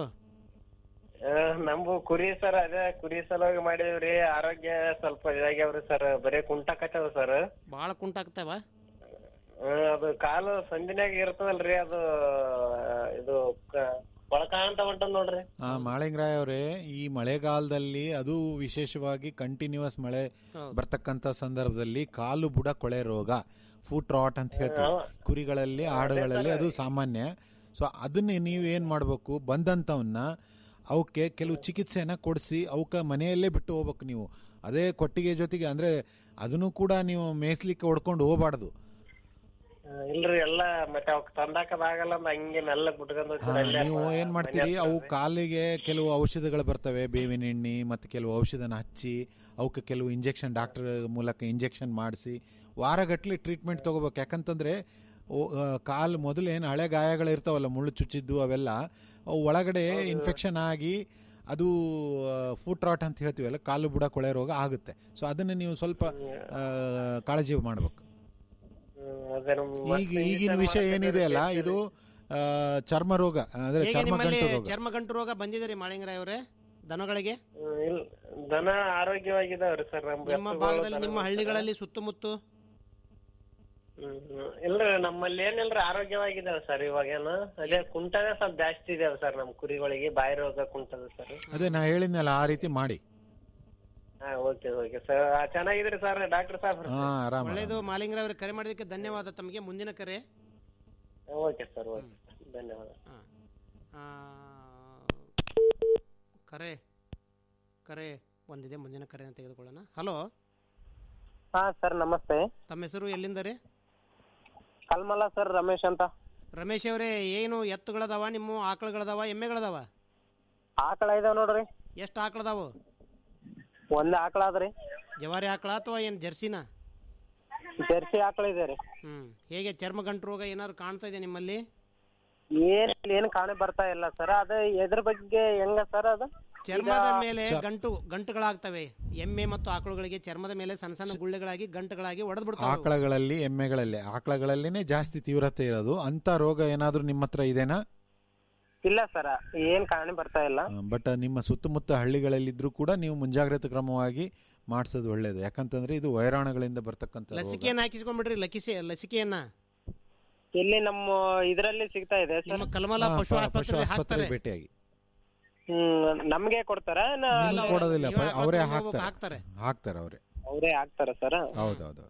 ನಮ್ದು ಕುರಿ ಸರ್ ಅದೇ ಕುರಿ ಸಲುವಾಗಿ ಮಾಡಿದ್ವಿ ಆರೋಗ್ಯ ಸ್ವಲ್ಪ ಇದಾಗ್ಯಾವ್ರಿ ಸರ್ ಬರೀ ಕುಂಟಾಕತ್ತವ ಸರ್ ಭಾಳ ಕುಂಟಾಗ್ತಾವ ಅದು ಕಾಲು ಸಂದಿನಾಗ ಇರ್ತದಲ್ರಿ ಅದು ಇದು ಕ- ಕೊಳಕ ಅಂತ ಹೊಂಟದ್ ನೋಡ್ರಿ ಆ ಮಾಳಿಂಗರಾಯ್ ಅವರೇ ಈ ಮಳೆಗಾಲದಲ್ಲಿ ಅದು ವಿಶೇಷವಾಗಿ ಕಂಟಿನ್ಯೂಸ್ ಮಳೆ ಹೌದು. ಬರ್ತಕ್ಕಂಥ ಸಂದರ್ಭದಲ್ಲಿ ಕಾಲು ಬುಡ ಕೊಳೆ ರೋಗ ಫುಟ್ ರಾಟ್ ಅಂತ ಹೇಳ್ತೀವಿ ಹೌದು. ಕುರಿಗಳಲ್ಲಿ ಆಡುಗಳಲ್ಲಿ ಅದು ಸಾಮಾನ್ಯ ಸೊ ಅದನ್ನ ನೀವು ಏನು ಮಾಡಬೇಕು ಬಂದಂಥವನ್ನ ಅವಕ್ಕೆ ಕೆಲವು ಚಿಕಿತ್ಸೆನ ಕೊಡಿಸಿ ಅವಕ್ಕೆ ಮನೆಯಲ್ಲೇ ಬಿಟ್ಟು ಹೋಗ್ಬೇಕು ನೀವು ಅದೇ ಕೊಟ್ಟಿಗೆ ಜೊತೆಗೆ ಅಂದರೆ ಅದನ್ನು ಕೂಡ ನೀವು ಮೇಯ್ಸ್ಲಿಕ್ಕೆ ಹೊಡ್ಕೊಂಡು ಹೋಗ್ಬಾರ್ದು ಆ, ಇಲ್ರಿ ಎಲ್ಲ ಮತ್ತೆ ಅವಕ್ ತಂದಾಕದಾಗಲ್ಲ ಅಂತ ಹಂಗೆ ಮೆಲ್ಲಗ್ ಬಿಟ್ಕೊಂಡ್ ಹೋಗ್ತೀವಿ ಹಾ, ಅಲ್ಲೇ ನೀವು ಮ- ಏನ್ ಮಾಡ್ತೀರಿ ಮನೆ ಅವು ಹತ್ರ. ಕಾಲಿಗೆ ಕೆಲವು ಔಷಧಗಳು ಬರ್ತವೆ ಬೇವಿನ ಎಣ್ಣೆ ಮತ್ತು ಕೆಲವು ಔಷಧನ ಹಚ್ಚಿ ಅವಕ್ಕೆ ಕೆಲವು ಇಂಜೆಕ್ಷನ್ ಡಾಕ್ಟರ್ ಮೂಲಕ ಇಂಜೆಕ್ಷನ್ ಮಾಡಿಸಿ ವಾರಗಟ್ಟಲೆ ಟ್ರೀಟ್ಮೆಂಟ್ ತಗೋಬೇಕು ಯಾಕಂತಂದ್ರೆ ಓ- ಆ, ಕಾಲು ಮೊದಲು ಏನು ಹಳೆ ಗಾಯಗಳು ಇರ್ತಾವಲ್ಲ ಮುಳ್ಳು ಚುಚ್ಚಿದ್ದು ಅವೆಲ್ಲ ಅವು ಒಳಗಡೆ ಇನ್ಫೆಕ್ಷನ್ ಆಗಿ ಅದು ಫುಟ್ ರಾಟ್ ಅಂತ ಹೇಳ್ತೀವಲ್ಲ ಕಾಲು ಬುಡ ಕೊಳೆ ರೋಗ ಆಗುತ್ತೆ ಸೊ ಅದನ್ನು ನೀವು ಸ್ವಲ್ಪ ಆ, ಕಾಳಜಿ ಮಾಡಬೇಕು ಹ್ಮ್, ಅದೇ ನಮ್ ಈಗ ಮತ್ತೆ ಈ ಈಗಿನ ಸಲ ವಿಷಯ ಮತ್ತೆ ಏನಿದೆ ಅಲ್ಲ ಕೇಳ್ತೀವಿ. ಇದು ಆ, ಚರ್ಮ ರೋಗ ಅಂದ್ರೆ ಹೇಗೆ ಚರ್ಮ ನಿಮ್ಮಲ್ಲಿ ಗಂಟು ರೋಗ ಚರ್ಮ ಗಂಟು ರೋಗ ಬಂದಿದೆ ರೀ ಮಾಳಿಂಗರಾಯ್ ಅವರೇ ದನಗಳಿಗೆ ಹ್ಮ್, ಇಲ್ ದನ ಆರೋಗ್ಯವಾಗಿದಾವ್ರಿ ಸರ್ ನಮ್ ನಿಮ್ಮ ಎತ್ತುಗಳು, ಭಾಗದಲ್ಲಿ ನಿಮ್ಮ ದನಗಳು ಹಳ್ಳಿಗಳಲ್ಲಿ ಸುತ್ತಮುತ್ತ ಹ್ಮ್, ಹ್ಮ್. ಇಲ್ರಿ ನಮ್ಮಲ್ಲಿ ಏನಿಲ್ರಿ ಆರೋಗ್ಯವಾಗಿದಾವೆ ಸರ್ ಇವಾಗೇನು ಅದೇ ಕುಂಟನೇ ಸ್ವಲ್ಪ ಜಾಸ್ತಿ ಇದಾವೆ ಸರ್ ನಮ್ ಕುರಿಗಳಿಗೆ ಬಾಯಿ ರೋಗ ಕುಂಟದ ಸರ್ ಅದೇ ನಾ ಹೇಳಿದ್ನಲ್ಲ ಆ ರೀತಿ ಮಾಡಿ ಹಾ ಓಕೆ ಓಕೆ ಸರ್ ಚೆನ್ನಾಗಿದ್ರಿ ಸರ್ ಡಾಕ್ಟರ್ ಸಾಹೇಬ್ರ ಹಾ ಆರಾಮ ಒಳ್ಳೇದು ಮಾಲಿಂಗರಾಯ್ ಅವರೇ ಕರೆ ಮಾಡಿದ್ದಕ್ಕೆ ಧನ್ಯವಾದ ತಮಗೆ ಮುಂದಿನ ಕರೆ ಓಕೆ ಸರ್ ಓಕೆ ಧನ್ಯವಾದ ಆ, ಕರೆ ಕರೆ ಒಂದಿದೆ ಮುಂದಿನ ಕರೆನ ತೆಗೆದುಕೊಳ್ಳೋಣ ಹಲೋ ಹಾ ಸರ್ ನಮಸ್ತೆ ತಮ್ಮ ಹೆಸರು ಎಲ್ಲಿಂದ ರೀ ಕಲ್ಮಲ ಸರ್ ರಮೇಶ್ ಅಂತ ರಮೇಶ್ ಅವರೇ ಏನು ಎತ್ತುಗಳದಾವ ನಿಮ್ಮ ಆಕಳುಗಳದಾವ ಎಮ್ಮೆಗಳದಾವ ಆಕಳ ಇದಾವ ನೋಡ್ರಿ ಎಷ್ಟು ಆಕಳದಾವು ಒಂದ್ ಆಕಳ ಅದ್ರಿ ಜವಾರಿ ಆಕಳ ಅಥವಾ ಏನು ಜರ್ಸಿನ ಜರ್ಸಿ ಆಕಳ ಇದೆ ರೀ ಹ್ಮ್ ಹೇಗೆ ಚರ್ಮ ಗಂಟು ರೋಗ ಏನಾದ್ರು ಕಾಣ್ತಾ ಇದೆ ನಿಮ್ಮಲ್ಲಿ ಏನ್ ಏನ್ ಕಾಣೆ ಬರ್ತಾ ಇಲ್ಲ ಸರ್ ಅದ ಎದ್ರ ಬಗ್ಗೆ ಹೆಂಗ ಸರ್ ಅದು ಚರ್ಮದ ಈಗ- ಮೇಲೆ ಗಂಟು ಗಂಟುಗಳಾಗ್ತವೆ ಎಮ್ಮೆ ಮತ್ತು ಆಕಳುಗಳಿಗೆ ಚರ್ಮದ ಮೇಲೆ ಸಣ್ಣ ಸಣ್ಣ ಗುಳ್ಳೆಗಳಾಗಿ ಗಂಟುಗಳಾಗಿ ಒಡೆದು ಬಿಡ್ತಾವೆ ಆಕಳಗಳಲ್ಲಿ ಎಮ್ಮೆಗಳಲ್ಲಿ ಆಕಳಗಳಲ್ಲಿನೇ ಜಾಸ್ತಿ ತೀವ್ರತೆ ಇರೋದು ಅಂತ ರೋಗ ಏನಾದ್ರೂ ನಿಮ್ಮ ಹತ್ರ ಇದೆನಾ ಇಲ್ಲ ಸರ್ ಏನ್ ಕಾಣೆ ಬರ್ತಾ ಇಲ್ಲ ಬಟ್ ನಿಮ್ಮ ಸುತ್ತಮುತ್ತ ಹಳ್ಳಿಗಳಲ್ಲಿದ್ರೂ ಕೂಡ ನೀವು ಮುಂಜಾಗ್ರತಾ ಕ್ರಮವಾಗಿ ಮಾಡಿಸೋದು ಒಳ್ಳೇದು ಯಾಕಂತಂದ್ರೆ ಇದು ವೈರಾಣುಗಳಿಂದ ಬರ್ತಕ್ಕಂಥ ರೋಗ. ಲಸಿಕೆಯನ್ನ ಹಾಕಿಸ್ಕೊಂಡ್ಬಿಡ್ರಿ ಲಸಿಕೆ ಲಸಿಕೆಯನ್ನ ಇಲ್ಲಿ ನಮ್ಮ ಇದರಲ್ಲಿ ಸಿಗ್ತಾ ಇದೆ ನಿಮ್ಮ ಸರ್ ಕಲ್ಮಲ ಹಾ, ಪಶು ಪ- ಆಸ್ಪತ್ರೆ ಆಸ್ಪತ್ರೆಗೆ ಹಾಕ್ತಾರೆ ಭೇಟಿಯಾಗಿ ಹ್ಮ್ ನಮ್ಗೆ ಕೊಡ್ತಾರ ನಿಮ್ಗೆ ಕೊಡೋದಿಲ್ಲ ನೀವೇ ಪ- ಅವರೇ ಹಾಕ್ಬೇಕು, ಹಾಕ್ತಾರೆ ಹಾಕ್ತಾರೆ. ಹಾಕ್ತಾರೆ ಅವರೇ ಅವರೇ ಹಾಕ್ತಾರ ಸರ್ ಹೌದೌದು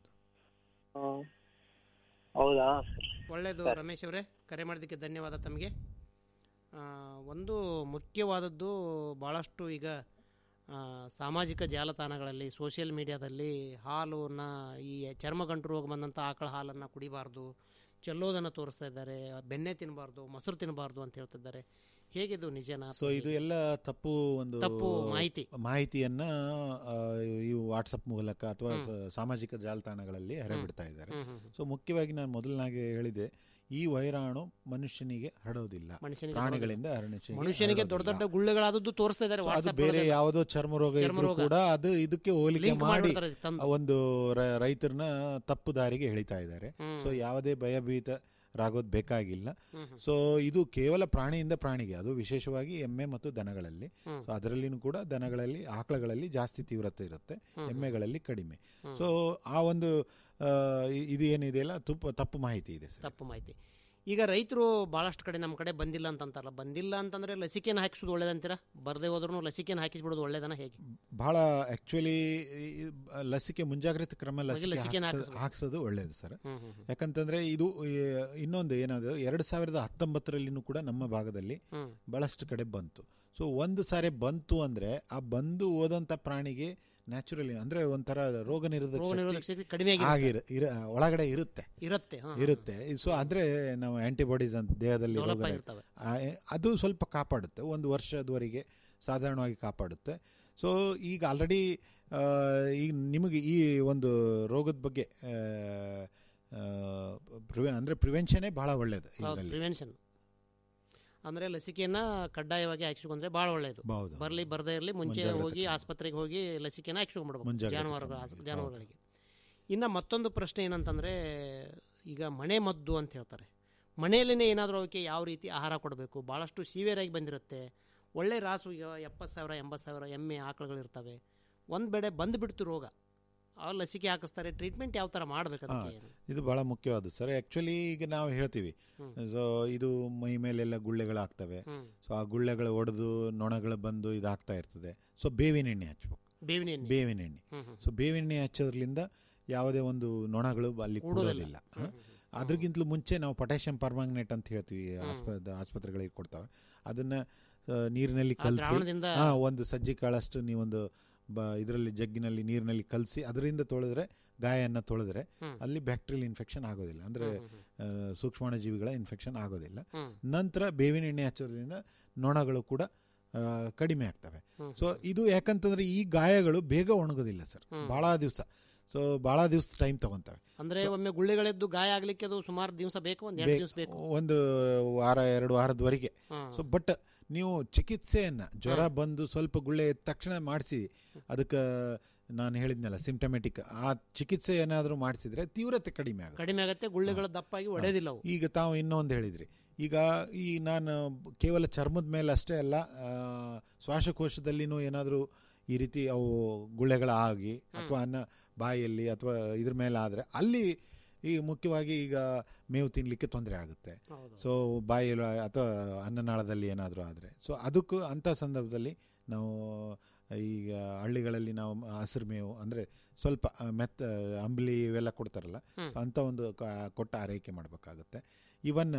ಹೌದಾ ಒಳ್ಳೆಯದು ರಮೇಶ್ ಅವರೇ ಕರೆ ಮಾಡೋದಕ್ಕೆ ಧನ್ಯವಾದ ತಮಗೆ ಆ, ಒಂದು ಮುಖ್ಯವಾದದ್ದು ಭಾಳಷ್ಟು ಈಗ ಆ, ಸಾಮಾಜಿಕ ಜಾಲತಾಣಗಳಲ್ಲಿ ಸೋಷಿಯಲ್ ಮೀಡಿಯಾದಲ್ಲಿ ಹಾಲನ್ನ ಈ ಚರ್ಮಗಂಟು ರೋಗ ಬಂದಂಥ ಆಕಳ ಹಾಲನ್ನು ಕುಡಿಬಾರ್ದು ಚೆಲ್ಲೋದನ್ನು ತೋರಿಸ್ತಾ ಇದ್ದಾರೆ ಬೆಣ್ಣೆ ತಿನ್ನಬಾರ್ದು ಮೊಸರು ತಿನ್ನಬಾರ್ದು ಅಂತ ಹೇಳ್ತಿದ್ದಾರೆ ಹೇಗಿದು ನಿಜನಾ ಸೊ ಇದು ಎಲ್ಲ ತಪ್ಪು ಒಂದು ತಪ್ಪು ಮಾಹಿತಿ. ಮಾಹಿತಿಯನ್ನ ಆ, ಈ ವಾಟ್ಸಪ್ ಮೂಲಕ ಅಥವಾ ಹ್ಮ್. ಸ- ಸಾಮಾಜಿಕ ಜಾಲತಾಣಗಳಲ್ಲಿ ಹರಬಿಡ್ತಾ ಇದ್ದಾರೆ ಹ್ಮ್, ಹ್ಮ್, ಹ್ಮ್. ಸೊ ಮುಖ್ಯವಾಗಿ ನಾನು ಮೊದಲನಾಗೆ ಹೇಳಿದೆ ಈ ವೈರಾಣು ಮನುಷ್ಯನಿಗೆ ಹರಡೋದಿಲ್ಲ ಮನುಷ್ಯನಿಗೆ ಪ್ರಾಣಿಗಳಿಂದ ಹರಡೋದಿಲ್ಲ. ಹರಣಿಸಿ ಮನುಷ್ಯನಿಗೆ ದೊಡ್ಡ ದೊಡ್ಡ ಗುಳ್ಳೆಗಳಾದದ್ದು ತೋರಿಸ್ತಾ ಇದ್ದಾರೆ ಅದು WhatsApp ಬೇರೆ ಒಳಗೆಲ್ಲ. ಯಾವುದೋ ಚರ್ಮ ರೋಗ ಚರ್ಮ ಇದ್ರೂ ರೋಗ. ಕೂಡ ಅದು ಇದಕ್ಕೆ ಹೋಲಿಕೆ Link ಮಾಡಿ ಮಾಡ್ಬಿಡ್ತಾರೆ ತಂದು. ಒಂದು ರ- ರೈತರನ್ನ ತಪ್ಪು ದಾರಿಗೆ ಎಳಿತಾ ಇದ್ದಾರೆ ಹ್ಮ್. ಸೊ ಯಾವುದೇ ಭಯಭೀತರಾಗೋದು ಬೇಕಾಗಿಲ್ಲ ಹ್ಮ್, ಹ್ಮ್. ಸೊ ಇದು ಕೇವಲ ಪ್ರಾಣಿಯಿಂದ ಪ್ರಾಣಿಗೆ ಅದು ವಿಶೇಷವಾಗಿ ಎಮ್ಮೆ ಮತ್ತು ದನಗಳಲ್ಲಿ ಹ್ಮ್. ಸೊ ಅದರಲ್ಲಿನೂ ಕೂಡ ದನಗಳಲ್ಲಿ ಆಕಳಗಳಲ್ಲಿ ಜಾಸ್ತಿ ತೀವ್ರತೆ ಇರುತ್ತೆ ಹ್ಮ್. ಎಮ್ಮೆಗಳಲ್ಲಿ ಕಡಿಮೆ ಹ್ಮ್. ಸೊ ಆ ಒಂದು ಆ, ಇ- ಇದು ಏನಿದೆಯಲ್ಲ ತುಪ್ಪ ತಪ್ಪು ಮಾಹಿತಿ ಇದೆ ಸರ್ ತಪ್ಪು ಮಾಹಿತಿ ಈಗ ರೈತರು ಭಾಳಷ್ಟು ಕಡೆ ನಮ್ಮ ಕಡೆ ಬಂದಿಲ್ಲ ಅಂತಂತಾರಲ್ಲ ಬಂದಿಲ್ಲ ಅಂತಂದ್ರೆ ಲಸಿಕೆನ ಹಾಕಿಸೋದು ಒಳ್ಳೇದಂತೀರಾ ಬರದೇ ಹೋದ್ರೂ ಲಸಿಕೆನ ಹಾಕಿಸ್ಬಿಡೋದು ಒಳ್ಳೇದನ ಹೇಗೆ ಬಹಳ ಆಕ್ಚುಲಿ ಲಸಿಕೆ ಮುಂಜಾಗ್ರತೆ ಕ್ರಮ ಮೊದಲು ಲಸಿಕೆ ಲಸಿಕೆನ ಹಾಕ್ಸ- ಹಾಕಿಸ್ಬೇಕು. ಹಾಕ್ಸೋದು ಒಳ್ಳೇದು ಸರ್ ಹ್ಮ್, ಹ್ಮ್, ಹ್ಮ್. ಯಾಕಂತಂದ್ರೆ ಇದು ಈ, ಇನ್ನೊಂದು ಏನಾದ್ರು ಎರಡು ಸಾವಿರದ ಹತ್ತೊಂಬತ್ತರಲ್ಲಿನೂ ಕೂಡ ನಮ್ಮ ಭಾಗದಲ್ಲಿ ಹ್ಮ್. ಬಹಳಷ್ಟು ಕಡೆ ಬಂತು ಸೊ ಒಂದು ಸಾರಿ ಬಂತು ಅಂದ್ರೆ ಆ ಬಂದು ಹೋದಂತ ಪ್ರಾಣಿಗೆ ನ್ಯಾಚುರಲಿ ಅಂದ್ರೆ ಒಂಥರ ರೋಗ ನಿರೋಧಕ ರೋಗ ನಿರೋಧಕ ಶಕ್ತಿ ಶಕ್ತಿ ಕಡಿಮೆ ಆಗಿರುತ್ತೆ. ಆಗಿರ- ಇರ- ಒಳಗಡೆ ಇರುತ್ತೆ ಇರುತ್ತೆ, ಹಾ, ಹಾ, ಇರುತ್ತೆ ಸೊ ಅಂದ್ರೆ ನಾವು ಆಂಟಿಬಾಡೀಸ್ ಅಂತ ದೇಹದಲ್ಲಿ Develop ರೋಗ ಆಗಿರ್ತವೆ. ಆ, ಅದು ಸ್ವಲ್ಪ ಕಾಪಾಡುತ್ತೆ ಒಂದು ವರ್ಷದವರೆಗೆ ಸಾಧಾರಣವಾಗಿ ಕಾಪಾಡುತ್ತೆ ಸೊ ಈಗ ಆಲ್ರೆಡಿ ಈಗ ನಿಮಗೆ ಈ ಒಂದು ರೋಗದ ಬಗ್ಗೆ ಆ, ಆ, ಪ್ರಿವೆ- ಅಂದ್ರೆ ಪ್ರಿವೆನ್ಷನೇ ಬಹಳ ಒಳ್ಳೇದು ಹೌದು ಇದರಲ್ಲಿ ಪ್ರಿವೆನ್ಷನ್ ಅಂದ್ರೆ ಲಸಿಕೆಯನ್ನ ಕಡ್ಡಾಯವಾಗಿ ಹಾಕಿಸ್ಕೊಂಡ್ರೆ ಬಹಳ ಒಳ್ಳೇದು ಹೌದು. ಬರ್ಲಿ ಬರದೇ ಇರಲಿ ಮುಂಚೆ ಮುಂಜಾಗ್ರತೆ ಹೋಗಿ ಆಸ್ಪತ್ರೆಗೆ ಹೋಗಿ ಲಸಿಕೆನ ಹಾಕಿಸ್ಕೊಂಡ್ಬಿಡ್ಬೇಕು ಮುಂಜಾಗ್ರತೆ ಜಾನುವಾರುಗಳ ಕ್ರಮ. ಜಾನುವಾರುಗಳಿಗೆ ಇನ್ನು ಮತ್ತೊಂದು ಪ್ರಶ್ನೆ ಏನಂತಂದ್ರೆ ಈಗ ಮನೆ ಮದ್ದು ಅಂತ ಹೇಳ್ತಾರೆ ಮನೆಯಲ್ಲೇ ಏನಾದರೂ ಅವಕ್ಕೆ ಯಾವ ರೀತಿ ಆಹಾರ ಕೊಡಬೇಕು ಭಾಳಷ್ಟು ಸಿವಿಯರ್ ಆಗಿ ಬಂದಿರುತ್ತೆ ಒಳ್ಳೆ ರಾಸು ಈಗ ಎಪ್ಪತ್ತು ಸಾವಿರ ಎಂಬತ್ತು ಸಾವಿರ ಎಮ್ಮೆ ಆಕಳುಗಳಿರ್ತವೆ ಒಂದು ಬೆಳೆ ಬಂದುಬಿಡ್ತು ರೋಗ ಅವ್ರು ಲಸಿಕೆ ಹಾಕಿಸ್ತಾರೆ ಟ್ರೀಟ್ಮೆಂಟ್ ಯಾವ ಥರ ಮಾಡ್ಬೇಕು ಹಾ, ಅದಕ್ಕೆ ಇದು ಬಹಳ ಮುಖ್ಯವಾದ ಸರ್ ಆಕ್ಚುಲಿ ಈಗ ನಾವು ಹೇಳ್ತೀವಿ ಹ್ಮ್. ಸೊ ಇದು ಮೈ ಮೇಲೆಲ್ಲ ಗುಳ್ಳೆಗಳಾಗ್ತವೆ ಹ್ಮ್. ಸೊ ಆ ಗುಳ್ಳೆಗಳು ಒಡೆದು ನೊಣಗಳು ಬಂದು ಇದಾಗ್ತಾ ಇರ್ತದೆ ಸೊ ಬೇವಿನ ಎಣ್ಣೆ ಹಚ್ಬೇಕು ಬೇವಿನ ಎಣ್ಣೆ. ಬೇವಿನ ಎಣ್ಣೆ ಹ್ಮ್, ಹ್ಮ್. ಸೊ ಬೇವಿನ ಎಣ್ಣೆ ಹಚ್ಚೋದ್ರಿಂದ ಯಾವುದೇ ಒಂದು ನೊಣಗಳು ಅಲ್ಲಿ ಕೂಡೋದಿಲ್ಲ. ಕೂಡೋದಿಲ್ಲ ಹ? ಅದ್ರಗಿಂತಲೂ ಮುಂಚೆ ನಾವು ಪೊಟ್ಯಾಷಿಯಂ ಪರ್ಮಾಂಗನೇಟ್ ಅಂತ ಹೇಳ್ತೀವಿ ಹ್ಮ್. ಆಸ್ಪ- ಆಸ್ಪತ್ರೆಗಳಿಗೆ ಕೊಡ್ತಾವೆ ಅದನ್ನ ಆ, ನೀರಿನಲ್ಲಿ ಆ ಕಲಸಿ ದ್ರಾವಣದಿಂದ- ಹಾ ಒಂದು ಸಜ್ಜಿ ಕಾಳಷ್ಟು ನೀವೊಂದು ಬ ಇದರಲ್ಲಿ ಜಗ್ಗಿನಲ್ಲಿ ನೀರಿನಲ್ಲಿ ಕಲಸಿ ಅದರಿಂದ ತೊಳೆದ್ರೆ ಗಾಯನ್ನ ತೊಳೆದ್ರೆ ಹ್ಮ್. ಅಲ್ಲಿ ಬ್ಯಾಕ್ಟೀರಿಯಲ್ ಇನ್ಫೆಕ್ಷನ್ ಆಗೋದಿಲ್ಲ ಅಂದ್ರೆ ಹ್ಮ್, ಹ್ಮ್, ಆ, ಸೂಕ್ಷ್ಮಾಣುಜೀವಿಗಳ ಇನ್ಫೆಕ್ಷನ್ ಆಗೋದಿಲ್ಲ ಹ್ಮ್. ನಂತರ ಬೇವಿನ ಎಣ್ಣೆ ಹಚ್ಚೋದ್ರಿಂದ ನೊಣಗಳು ಕೂಡ ಆ, ಕಡಿಮೆ ಆಗ್ತವೆ ಹ್ಮ್, ಸೊ ಇದು ಯಾಕಂತಂದ್ರೆ ಈ ಗಾಯಗಳು ಬೇಗ ಒಣಗೋದಿಲ್ಲ ಸರ್ ಹ್ಮ್. ಬಹಳ ದಿವಸ ಸೊ ಬಹಳ ದಿವಸ ಟೈಮ್ ತಗೊಂತವೆ ಅಂದ್ರೆ ಒಮ್ಮೆ ಗುಳ್ಳೆಗಳೆದ್ದು ಗಾಯ ಆಗ್ಲಿಕ್ಕೆ ಅದು ಸುಮಾರು ದಿವಸ ಬೇಕು ಒಂದ್ ಎರಡು ಬೇಕ್- ದಿವಸ ಬೇಕು ಒಂದು ವಾರ ಎರಡು ವಾರದವರೆಗೆ ಹಾ. ಸೊ ಬಟ್ ನೀವು ಚಿಕಿತ್ಸೆಯನ್ನ ಜ್ವರ ಬಂದು ಸ್ವಲ್ಪ ಗುಳ್ಳೆ ಎದ್ದ ತಕ್ಷಣ ಮಾಡಿಸಿ ಅದಕ್ಕೆ ನಾನು ಹೇಳಿದ್ನಲ್ಲ ಸಿಂಪ್ಟಮೆಟಿಕ್ ಆ ಚಿಕಿತ್ಸೆ ಏನಾದರೂ ಮಾಡಿಸಿದ್ರೆ ತೀವ್ರತೆ ಕಡಿಮೆ ಆಗುತ್ತೆ ಕಡಿಮೆ ಆಗತ್ತೆ ಗುಳ್ಳೆಗಳು ದಪ್ಪಾಗಿ ಒಡೆದಿಲ್ಲ ಅವು ಈಗ ತಾವು ಇನ್ನೊಂದು ಹೇಳಿದ್ರಿ ಈಗ ಈ ನಾನು ಕೇವಲ ಚರ್ಮದ ಮೇಲೆ ಅಷ್ಟೇ ಅಲ್ಲ ಆ, ಶ್ವಾಸಕೋಶದಲ್ಲಿನೂ ಏನಾದರೂ ಈ ರೀತಿ ಅವು ಗುಳ್ಳೆಗಳಾಗಿ ಅಥವಾ ಅನ್ನ ಬಾಯಲ್ಲಿ ಅಥವಾ ಇದ್ರ ಮೇಲೆ ಆದರೆ ಅಲ್ಲಿ ಈ ಮುಖ್ಯವಾಗಿ ಈಗ ಮೇವು ತಿನ್ನಲಿಕ್ಕೆ ತೊಂದರೆ ಆಗುತ್ತೆ ಹೌದು. ಸೊ ಬಾಯಲ್ಲಿ ಅಥವಾ ಅನ್ನನಾಳದಲ್ಲಿ ಏನಾದರೂ ಆದರೆ ಸೊ ಅದಕ್ಕೂ ಅಂಥ ಸಂದರ್ಭದಲ್ಲಿ ನಾವು ಈಗ ಹಳ್ಳಿಗಳಲ್ಲಿ ನಾವು ಹಸಿರು ಮೇವು ಅಂದರೆ ಸ್ವಲ್ಪ ಆ, ಮೆತ್ತ ಅಂಬ್ಲಿ ಇವೆಲ್ಲ ಕೊಡ್ತಾರಲ್ಲ ಹ್ಮ್. ಸೊ ಅಂಥ ಒಂದು ಕ- ಕೊಟ್ಟ ಆರೈಕೆ ಮಾಡಬೇಕಾಗುತ್ತೆ ಇವನ್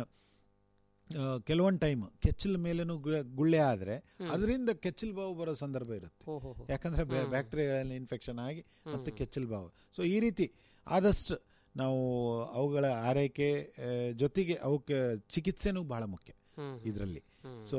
ಕೆಲವೊಂದು ಟೈಮ್ ಕೆಚ್ಚಲ ಮೇಲೇನು ಗುಳ್ಳೆ ಆದರೆ ಹ್ಮ್. ಅದರಿಂದ ಕೆಚ್ಚಲು ಬಾವು ಬರೋ ಸಂದರ್ಭ ಇರುತ್ತೆ ಹೋ, ಹೋ, ಹೋ. ಯಾಕಂದ್ರೆ ಹ್ಮ್. ಬ್ಯಾಕ್ಟೀರಿಯಲ್ ಇನ್ಫೆಕ್ಷನ್ ಆಗಿ ಮತ್ತೆ ಹ್ಮ್. ಕೆಚ್ಚಲು ಬಾವು ಸೊ ಈ ರೀತಿ ಆದಷ್ಟು ನಾವು ಅವುಗಳ ಆರೈಕೆ ಆ, ಜೊತೆಗೆ ಅವಕ್ಕೆ ಚಿಕಿತ್ಸೆನೂ ಬಹಳ ಮುಖ್ಯ ಹ್ಮ್. ಇದರಲ್ಲಿ ಹ್ಮ್. ಸೊ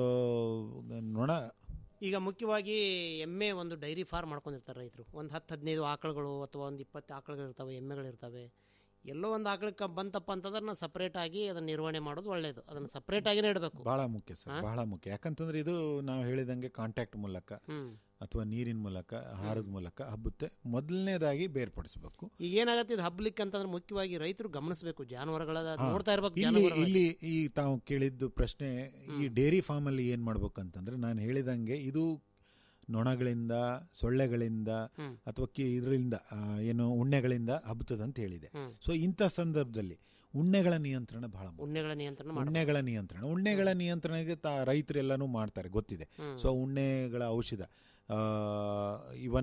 ನೊಣ ಈಗ ಮುಖ್ಯವಾಗಿ ಎಮ್ಮೆ ಒಂದು ಡೈರಿ ಫಾರ್ಮ್ ಮಾಡ್ಕೊಂಡಿರ್ತಾರೆ ರೈತರು ಒಂದು ಹತ್ತು ಹದಿನೈದು ಆಕಳುಗಳು ಅಥವಾ ಒಂದು ಇಪ್ಪತ್ತು ಆಕಳುಗಳು ಇರ್ತವೆ ಎಮ್ಮೆಗಳಿರ್ತವೆ ಎಲ್ಲೋ ಒಂದು ಆಕಳಕ್ಕೆ ಬಂತಪ್ಪ ಅಂತಂದ್ರೆ ನಾವು ಸಪ್ರೇಟ್ ಆಗಿ ಅದನ್ನ ನಿರ್ವಹಣೆ ಮಾಡೋದು ಒಳ್ಳೇದು ಅದನ್ನ ಸಪ್ರೇಟ್ ಆಗಿನೇ ಇಡಬೇಕು ಬಹಳ ಮುಖ್ಯ ಸರ್ ಬಹಳ ಮುಖ್ಯ ಯಾಕಂತಂದ್ರೆ ಇದು ನಾವು ಹೇಳಿದಂಗೆ ಕಾಂಟ್ಯಾಕ್ಟ್ ಮೂಲಕ ಹ್ಮ್. ಅಥವಾ ನೀರಿನ ಮೂಲಕ ಆಹಾರದ ಮೂಲಕ ಹಬ್ಬುತ್ತೆ ಮೊದಲನೇದಾಗಿ ಬೇರ್ಪಡಿಸಬೇಕು ಈಗ ಏನಾಗತ್ತೆ ಇದು ಹಬ್ಲಿಕ್ಕೆ ಅಂತಂದ್ರೆ ಮುಖ್ಯವಾಗಿ ರೈತರು ಗಮನಿಸಬೇಕು ಜಾನುವಾರುಗಳ ಹಾ. ನೋಡ್ತಾ ಇರ್ಬೇಕು ಇಲ್ಲಿ ಜಾನುವಾರುಗಳ ಇಲ್ಲಿ ಈ ತಾವು ಕೇಳಿದ್ದು ಪ್ರಶ್ನೆ ಈ ಡೇರಿ ಫಾರ್ಮ್ ಅಲ್ಲಿ ಏನ್ ಮಾಡ್ಬೇಕಂತಂದ್ರೆ ನಾನು ಹೇಳಿದಂಗೆ ಇದು ನೊಣಗಳಿಂದ ಸೊಳ್ಳೆಗಳಿಂದ ಹ್ಮ್. ಅಥವಾ ಕಿ ಇದರಿಂದ ಏನು ಉಣ್ಣೆಗಳಿಂದ ಹಬ್ಬುತ್ತದೆ ಅಂತ ಹೇಳಿದೆ ಹ್ಮ್. ಸೊ ಇಂಥ ಸಂದರ್ಭದಲ್ಲಿ ಉಣ್ಣೆಗಳ ನಿಯಂತ್ರಣ ಬಹಳ ಮುಖ್ಯ. ಉಣ್ಣೆಗಳ ನಿಯಂತ್ರಣ ಮಾಡ್ಬೇಕು. ಉಣ್ಣೆಗಳ ನಿಯಂತ್ರಣ ಉಣ್ಣೆಗಳ ನಿಯಂತ್ರಣಕ್ಕೆ ತಾ ರೈತರೆಲ್ಲನೂ ಮಾಡ್ತಾರೆ ಗೊತ್ತಿದೆ ಹ್ಮ್. ಸೊ ಉಣ್ಣೆಗಳ ಔಷಧ ಇವನ್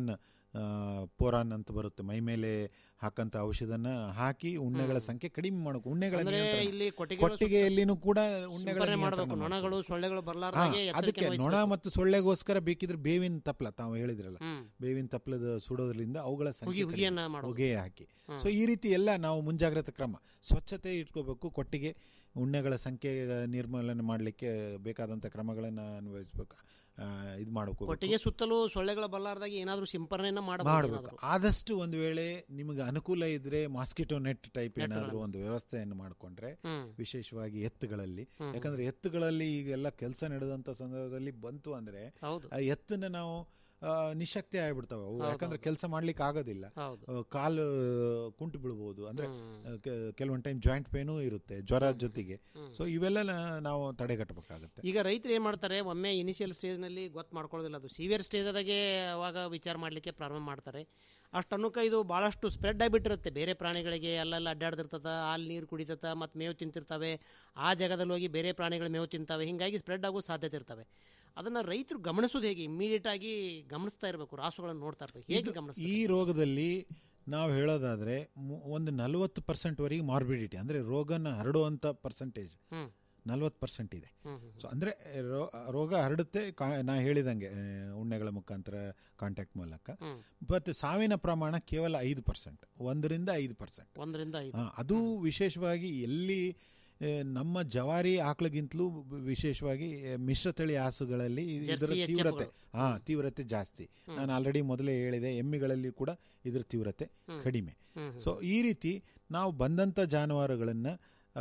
ಆ, ಪೋರಾನ್ ಅಂತ ಬರುತ್ತೆ ಮೈ ಮೇಲೆ ಹಾಕಂತ ಔಷಧನ ಹಾಕಿ ಉಣ್ಣೆಗಳ ಸಂಖ್ಯೆ ಕಡಿಮೆ ಮಾಡಬೇಕು ಉಣ್ಣೆಗಳ ಅಂದ್ರೆ ನಿಯಂತ್ರಣ. ಇಲ್ಲಿ ಕೊಟ್ಟಿಗೆಗಳು ಕೊಟ್ಟಿಗೆಯಲ್ಲಿನೂ ಕೂಡ ಉಣ್ಣೆಗಳ ಸಿಂಪರಣೆ ನಿಯಂತ್ರಣ ಮಾಡಬೇಕು ಮಾಡ್ಬೇಕು. ನೊಣಗಳು ಸೊಳ್ಳೆಗಳು ಹಾ, ಬರಲಾರ್ದಾಗೆ ಅದಕ್ಕೆ ನೊಣ ಮತ್ತು ಸೊಳ್ಳೆಗೋಸ್ಕರ ಬೇಕಿದ್ರೆ ಬೇವಿನ ತಪ್ಪಲ ತಾವು ಹೇಳಿದ್ರಲ್ಲ ಹ್ಮ್. ಬೇವಿನ ತಪ್ಪಲದ ಸುಡೋದ್ರಿಂದ ಅವುಗಳ ಸಂಖ್ಯೆ ಹುಗಿ- ಕಡಿಮೆ. ಹುಗಿಯನ್ನ ಮಾಡೋದು. ಹೊಗೆ ಹಾಕಿ ಹ್ಮ್. ಸೊ ಈ ರೀತಿ ಎಲ್ಲ ನಾವು ಮುಂಜಾಗ್ರತಾ ಕ್ರಮ ಸ್ವಚ್ಛತೆ ಇಟ್ಕೋಬೇಕು ಕೊಟ್ಟಿಗೆ ಉಣ್ಣೆಗಳ ಸಂಖ್ಯೆ ನಿರ್ಮೂಲನೆ ಮಾಡಲಿಕ್ಕೆ ಬೇಕಾದಂಥ ಕ್ರಮಗಳನ್ನು ಅನ್ವಯಿಸ್ಬೇಕು ಇದು ಮಾಡ್ಕೋಬೇಕು ಕೊಟ್ಟಿಗೆ ಸುತ್ತಲೂ ಸೊಳ್ಳೆಗಳ ಬರಲಾರ್ದಾಗೆ ಏನಾದ್ರೂ ಸಿಂಪರಣೆಯನ್ನ ಮಾಡಬಹುದು ಮಾಡಬೇಕು ಆದಷ್ಟು ಒಂದು ವೇಳೆ ನಿಮಗೆ ಅನುಕೂಲ ಇದ್ರೆ ಮಾಸ್ಕಿಟೋ ನೆಟ್ ಟೈಪ್ Net ಏನಾದರೂ ಗಳನ್ನು. ಒಂದು ವ್ಯವಸ್ಥೆಯನ್ನು ಮಾಡಿಕೊಂಡ್ರೆ ಹ್ಮ್. ವಿಶೇಷವಾಗಿ ಎತ್ತುಗಳಲ್ಲಿ ಹ್ಮ್. ಯಾಕಂದ್ರೆ ಎತ್ತುಗಳಲ್ಲಿ ಈಗೆಲ್ಲ ಕೆಲಸ ನಡೆದಂತ ಸಂದರ್ಭದಲ್ಲಿ ಬಂತು ಅಂದ್ರೆ ಹೌದು. ಆ ಎತ್ತನ್ನ ನಾವು ಆ, ನಿಶಕ್ತಿ ಆಗ್ಬಿಡ್ತಾವೆ ಅವು ಹೌದು, ಯಾಕಂದ್ರೆ ಹೌದು. ಕೆಲಸ ಮಾಡ್ಲಿಕ್ಕೆ ಆಗೋದಿಲ್ಲ ಹೌದು. ಆ, ಕಾಲು ಕುಂಟು ಬೀಳ್ಬೋದು ಅಂದ್ರೆ ಆ, ಕೆ- ಕೆಲವೊಂದು ಟೈಮ್ ಜಾಯಿಂಟ್ ಪೇನು ಇರುತ್ತೆ ಜ್ವರ ಜೊತೆಗೆ ಸೊ ಇವೆಲ್ಲ ನಾವು ತಡೆಗಟ್ಟಬೇಕಾಗುತ್ತೆ ಈಗ ರೈತರು ಏನ್ ಮಾಡ್ತಾರೆ ಒಮ್ಮೆ ಇನಿಷಿಯಲ್ ಸ್ಟೇಜ್ನಲ್ಲಿ ಗೊತ್ತು ಮಾಡ್ಕೊಳ್ಳೋದಿಲ್ಲ ಅದು ಸಿವಿಯರ್ ಸ್ಟೇಜ್ದಾಗೆ ಅವಾಗ ವಿಚಾರ ಮಾಡಲಿಕ್ಕೆ ಪ್ರಾರಂಭ ಮಾಡ್ತಾರೆ ಅಷ್ಟು ಅನ್ನೋಕೆ ಇದು ಭಾಳಷ್ಟು ಸ್ಪ್ರೆಡ್ ಆಗಿಬಿಟ್ಟಿರುತ್ತೆ ಬೇರೆ ಪ್ರಾಣಿಗಳಿಗೆ ಅಲ್ಲೆಲ್ಲ ಅಡ್ಡಾಡ್ದಿರ್ತದ ಹಾಲು ನೀರು ಕುಡಿತತ ಮತ್ತು ಮೇವು ತಿಂತಿರ್ತವೆ ಆ ಜಾಗದಲ್ಲಿ ಹೋಗಿ ಬೇರೆ ಪ್ರಾಣಿಗಳು ಮೇವು ತಿಂತವೆ ಹಿಂಗಾಗಿ ಸ್ಪ್ರೆಡ್ ಆಗೋ ಸಾಧ್ಯತೆ ಇರ್ತವೆ ಅದನ್ನು ರೈತರು ಗಮನಿಸೋದು ಹೇಗೆ ಇಮಿಡಿಯೇಟ್ ಆಗಿ ಗಮನಿಸ್ತಾ ಇರಬೇಕು ರಾಸುಗಳನ್ನು ನೋಡ್ತಾ ಇರಬೇಕು ಹೇಗೆ ಇದು- ಗಮನಿಸ್ಬೇಕು ಈ ರೋಗದಲ್ಲಿ ನಾವು ಹೇಳೋದಾದ್ರೆ ಮು- ಒಂದು ನಲವತ್ತು ಪರ್ಸೆಂಟ್ ವರೆಗೆ ಮಾರ್ಬಿಡಿಟಿ ಅಂದ್ರೆ ರೋಗನ ಹರಡುವಂತ ಪರ್ಸೆಂಟೇಜ್ ಹ್ಮ್. ನಲವತ್ತು ಪರ್ಸೆಂಟ್ ಇದೆ ಹ್ಮ್, ಹ್ಮ್, ಸೊ ಅಂದ್ರೆ ರೋ- ರೋಗ ಹರಡುತ್ತೆ ಕಾ- ನಾ ಹೇಳಿದಂಗೆ ಆ, ಉಣ್ಣೆಗಳ ಮುಖಾಂತರ ಕಾಂಟ್ಯಾಕ್ಟ್ ಮೂಲಕ ಹ್ಮ್. ಬಟ್ ಸಾವಿನ ಪ್ರಮಾಣ ಕೇವಲ ಐದು ಪರ್ಸೆಂಟ್ ಒಂದರಿಂದ ಐದು ಪರ್ಸೆಂಟ್ ಒಂದರಿಂದ ಐದು ಅದು ವಿಶೇಷವಾಗಿ ಎಲ್ಲಿ ಆ, ನಮ್ಮ ಜವಾರಿ ಆಕಳಿಗಿಂತಲೂ ವಿಶೇಷವಾಗಿ ಆ, ಮಿಶ್ರತಳಿ ಹಾಸುಗಳಲ್ಲಿ ಇದರ ಜರ್ಸಿ ತೀವ್ರತೆ ಎಚ್ಚೆಫುಗಳು. ಹಾ ತೀವ್ರತೆ ಜಾಸ್ತಿ ಹ್ಮ್. ನಾನು ಆಲ್ರೆಡಿ ಮೊದಲೇ ಹೇಳಿದೆ ಎಮ್ಮಿಗಳಲ್ಲಿ ಕೂಡ ಇದರ ತೀವ್ರತೆ ಹ್ಮ್. ಕಡಿಮೆ ಹ್ಮ್, ಹ್ಮ್. ಸೊ ಈ ರೀತಿ ನಾವು ಬಂದಂಥ ಜಾನುವಾರುಗಳನ್ನು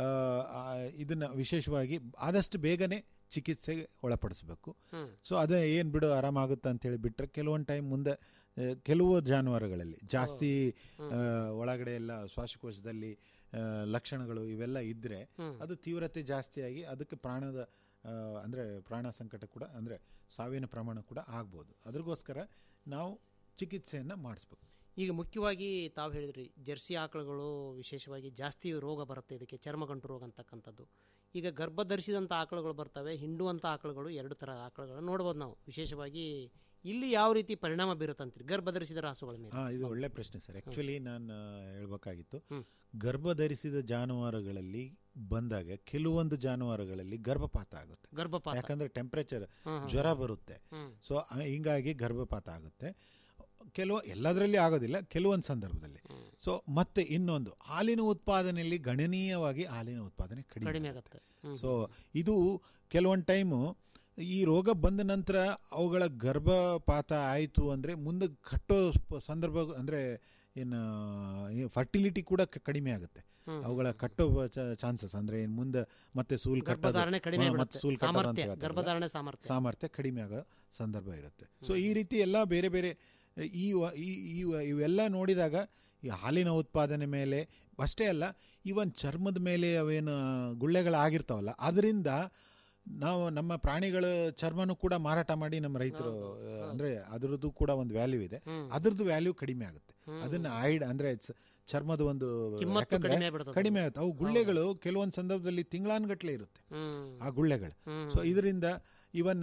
ಇದನ್ನ ವಿಶೇಷವಾಗಿ ಆದಷ್ಟು ಬೇಗನೆ ಚಿಕಿತ್ಸೆಗೆ ಒಳಪಡಿಸಬೇಕು ಹ್ಮ್. ಸೊ ಅದೇ ಏನು ಬಿಡು ಆರಾಮಾಗುತ್ತೆ ಅಂತ ಹೇಳಿ ಬಿಟ್ಟರೆ ಕೆಲವೊಂದು ಟೈಮ್ ಮುಂದೆ ಆ, ಕೆಲವು ಜಾನುವಾರುಗಳಲ್ಲಿ ಜಾಸ್ತಿ ಹ್ಮ್. ಆ, ಒಳಗಡೆ ಎಲ್ಲ ಶ್ವಾಸಕೋಶದಲ್ಲಿ ಆ, ಲಕ್ಷಣಗಳು ಇವೆಲ್ಲ ಇದ್ರೆ ಹ್ಮ್. ಅದು ತೀವ್ರತೆ ಜಾಸ್ತಿಯಾಗಿ ಅದಕ್ಕೆ ಪ್ರಾಣದ ಆ, ಅಂದ್ರೆ ಪ್ರಾಣ ಸಂಕಟ ಕೂಡ ಅಂದ್ರೆ ಸಾವಿನ ಪ್ರಮಾಣ ಕೂಡ ಆಗ್ಬೋದು ಅದ್ರಗೋಸ್ಕರ ನಾವು ಚಿಕಿತ್ಸೆಯನ್ನ ಮಾಡಿಸ್ಬೇಕು ಈಗ ಮುಖ್ಯವಾಗಿ ತಾವು ಹೇಳಿದ್ರಿ ಜರ್ಸಿ ಆಕಳುಗಳು ವಿಶೇಷವಾಗಿ ಜಾಸ್ತಿ ರೋಗ ಬರುತ್ತೆ ಇದಕ್ಕೆ ಚರ್ಮಗಂಟು ರೋಗ ಅಂತಕ್ಕಂಥದ್ದು ಈಗ ಗರ್ಭ ಧರಿಸಿದಂಥ ಆಕಳುಗಳು ಬರ್ತವೆ ಹಿಂಡುವಂಥ ಆಕಳುಗಳು ಎರಡು ಥರ ಆಕಳುಗಳನ್ನು ನೋಡ್ಬೋದು ನಾವು ವಿಶೇಷವಾಗಿ ಇಲ್ಲಿ ಯಾವ ರೀತಿ ಪರಿಣಾಮ ಬೀರುತ್ತಂತೀರಿ ಗರ್ಭ ಧರಿಸಿದ ರಾಸುಗಳ ಮೇಲೆ ಹಾ ಇದು ಒಳ್ಳೆ ಪ್ರಶ್ನೆ ಸರ್ ಆಕ್ಚುಲಿ ನಾನು ಹೇಳ್ಬೇಕಾಗಿತ್ತು ಗರ್ಭ ಧರಿಸಿದ ಜಾನುವಾರುಗಳಲ್ಲಿ ಬಂದಾಗ ಕೆಲವೊಂದು ಜಾನುವಾರುಗಳಲ್ಲಿ ಗರ್ಭಪಾತ ಆಗುತ್ತೆ ಗರ್ಭಪಾತ. ಯಾಕಂದ್ರೆ ಟೆಂಪರೇಚರ್ ಹ್ಮ್, ಹ್ಮ್. ಜ್ವರ ಬರುತ್ತೆ ಹ್ಮ್. ಸೊ ಹಿಂಗಾಗಿ ಗರ್ಭಪಾತ ಆಗುತ್ತೆ ಕೆಲವು ಎಲ್ಲದರಲ್ಲಿ ಆಗೋದಿಲ್ಲ ಕೆಲವೊಂದು ಸಂದರ್ಭದಲ್ಲಿ ಸೊ ಮತ್ತೆ ಇನ್ನೊಂದು ಹಾಲಿನ ಉತ್ಪಾದನೆಯಲ್ಲಿ ಗಣನೀಯವಾಗಿ ಹಾಲಿನ ಉತ್ಪಾದನೆ ಕಡಿಮೆ ಕಡಿಮೆ ಆಗುತ್ತೆ ಆಗುತ್ತೆ ಹ್ಮ್. ಸೊ ಇದು ಕೆಲವೊಂದು ಟೈಮು ಈ ರೋಗ ಬಂದ ನಂತರ ಅವುಗಳ ಗರ್ಭಪಾತ ಆಯಿತು ಅಂದರೆ ಮುಂದೆ ಕಟ್ಟೋ ಸ್ಪ- ಸಂದರ್ಭ ಅಂದರೆ ಏನು ಫರ್ಟಿಲಿಟಿ ಕೂಡ ಕ- ಕಡಿಮೆ ಆಗುತ್ತೆ ಹ್ಮ್. ಅವುಗಳ ಕಟ್ಟೋ ಚಾನ್ಸಸ್ ಅಂದ್ರೆ ಏನ್ ಮುಂದೆ ಮತ್ತೆ ಸೂಲ್ ಕಟ್ಟೋದು, ಗರ್ಭಧಾರಣೆ ಕಡಿಮೆ ಹಾ, ಮತ್ತೆ ಬಿಡುತ್ತೆ. ಸೂಲ್ ಕಟ್ಟೋದು ಅಂತ ಸಾಮರ್ಥ್ಯ, ಹೇಳ್ತಾರಲ್ಲ, ಗರ್ಭಧಾರಣೆ ಸಾಮರ್ಥ್ಯ. ಸಾಮರ್ಥ್ಯ ಕಡಿಮೆ ಆಗೋ ಸಂದರ್ಭ ಇರುತ್ತೆ ಸೊ ಈ ರೀತಿ ಎಲ್ಲ ಬೇರೆ ಬೇರೆ ಈ ವ- ಈ ಈ ವ- ಇವೆಲ್ಲ ನೋಡಿದಾಗ ಈ ಹಾಲಿನ ಉತ್ಪಾದನೆ ಮೇಲೆ ಅಷ್ಟೇ ಅಲ್ಲ ಇವನ್ ಚರ್ಮದ ಮೇಲೆ ಅವೇನು ಗುಳ್ಳೆಗಳಾಗಿರ್ತಾವಲ್ಲ ಅದರಿಂದ ನಾವು ನಮ್ಮ ಪ್ರಾಣಿಗಳ ಚರ್ಮನೂ ಕೂಡ ಮಾರಾಟ ಮಾಡಿ ನಮ್ಮ ರೈತರು ಆ, ಅಂದ್ರೆ ಅದರದ್ದು ಕೂಡ ಒಂದು ವ್ಯಾಲ್ಯೂ ಇದೆ ಹ್ಮ್. ಅದ್ರದ್ದು ವ್ಯಾಲ್ಯೂ ಕಡಿಮೆ ಆಗುತ್ತೆ ಹ್ಮ್. ಅದನ್ನ ಐಡ್ ಅಂದ್ರೆ ಚ- ಚರ್ಮದ ಒಂದು ಕಿಮ್ಮತ್ತು ಯಾಕಂದ್ರೆ ಕಡಿಮೆ ಆಗ್ಬಿಡ್ತದೆ. ಕಡಿಮೆ ಆಗುತ್ತೆ ಅವು ಗುಳ್ಳೆಗಳು ಕೆಲವೊಂದು ಸಂದರ್ಭದಲ್ಲಿ ತಿಂಗಳಾನ್ಗಟ್ಲೆ ಇರುತ್ತೆ ಹ್ಮ್. ಆ ಗುಳ್ಳೆಗಳು ಹ್ಮ್. ಸೊ ಇದರಿಂದ ಇವನ್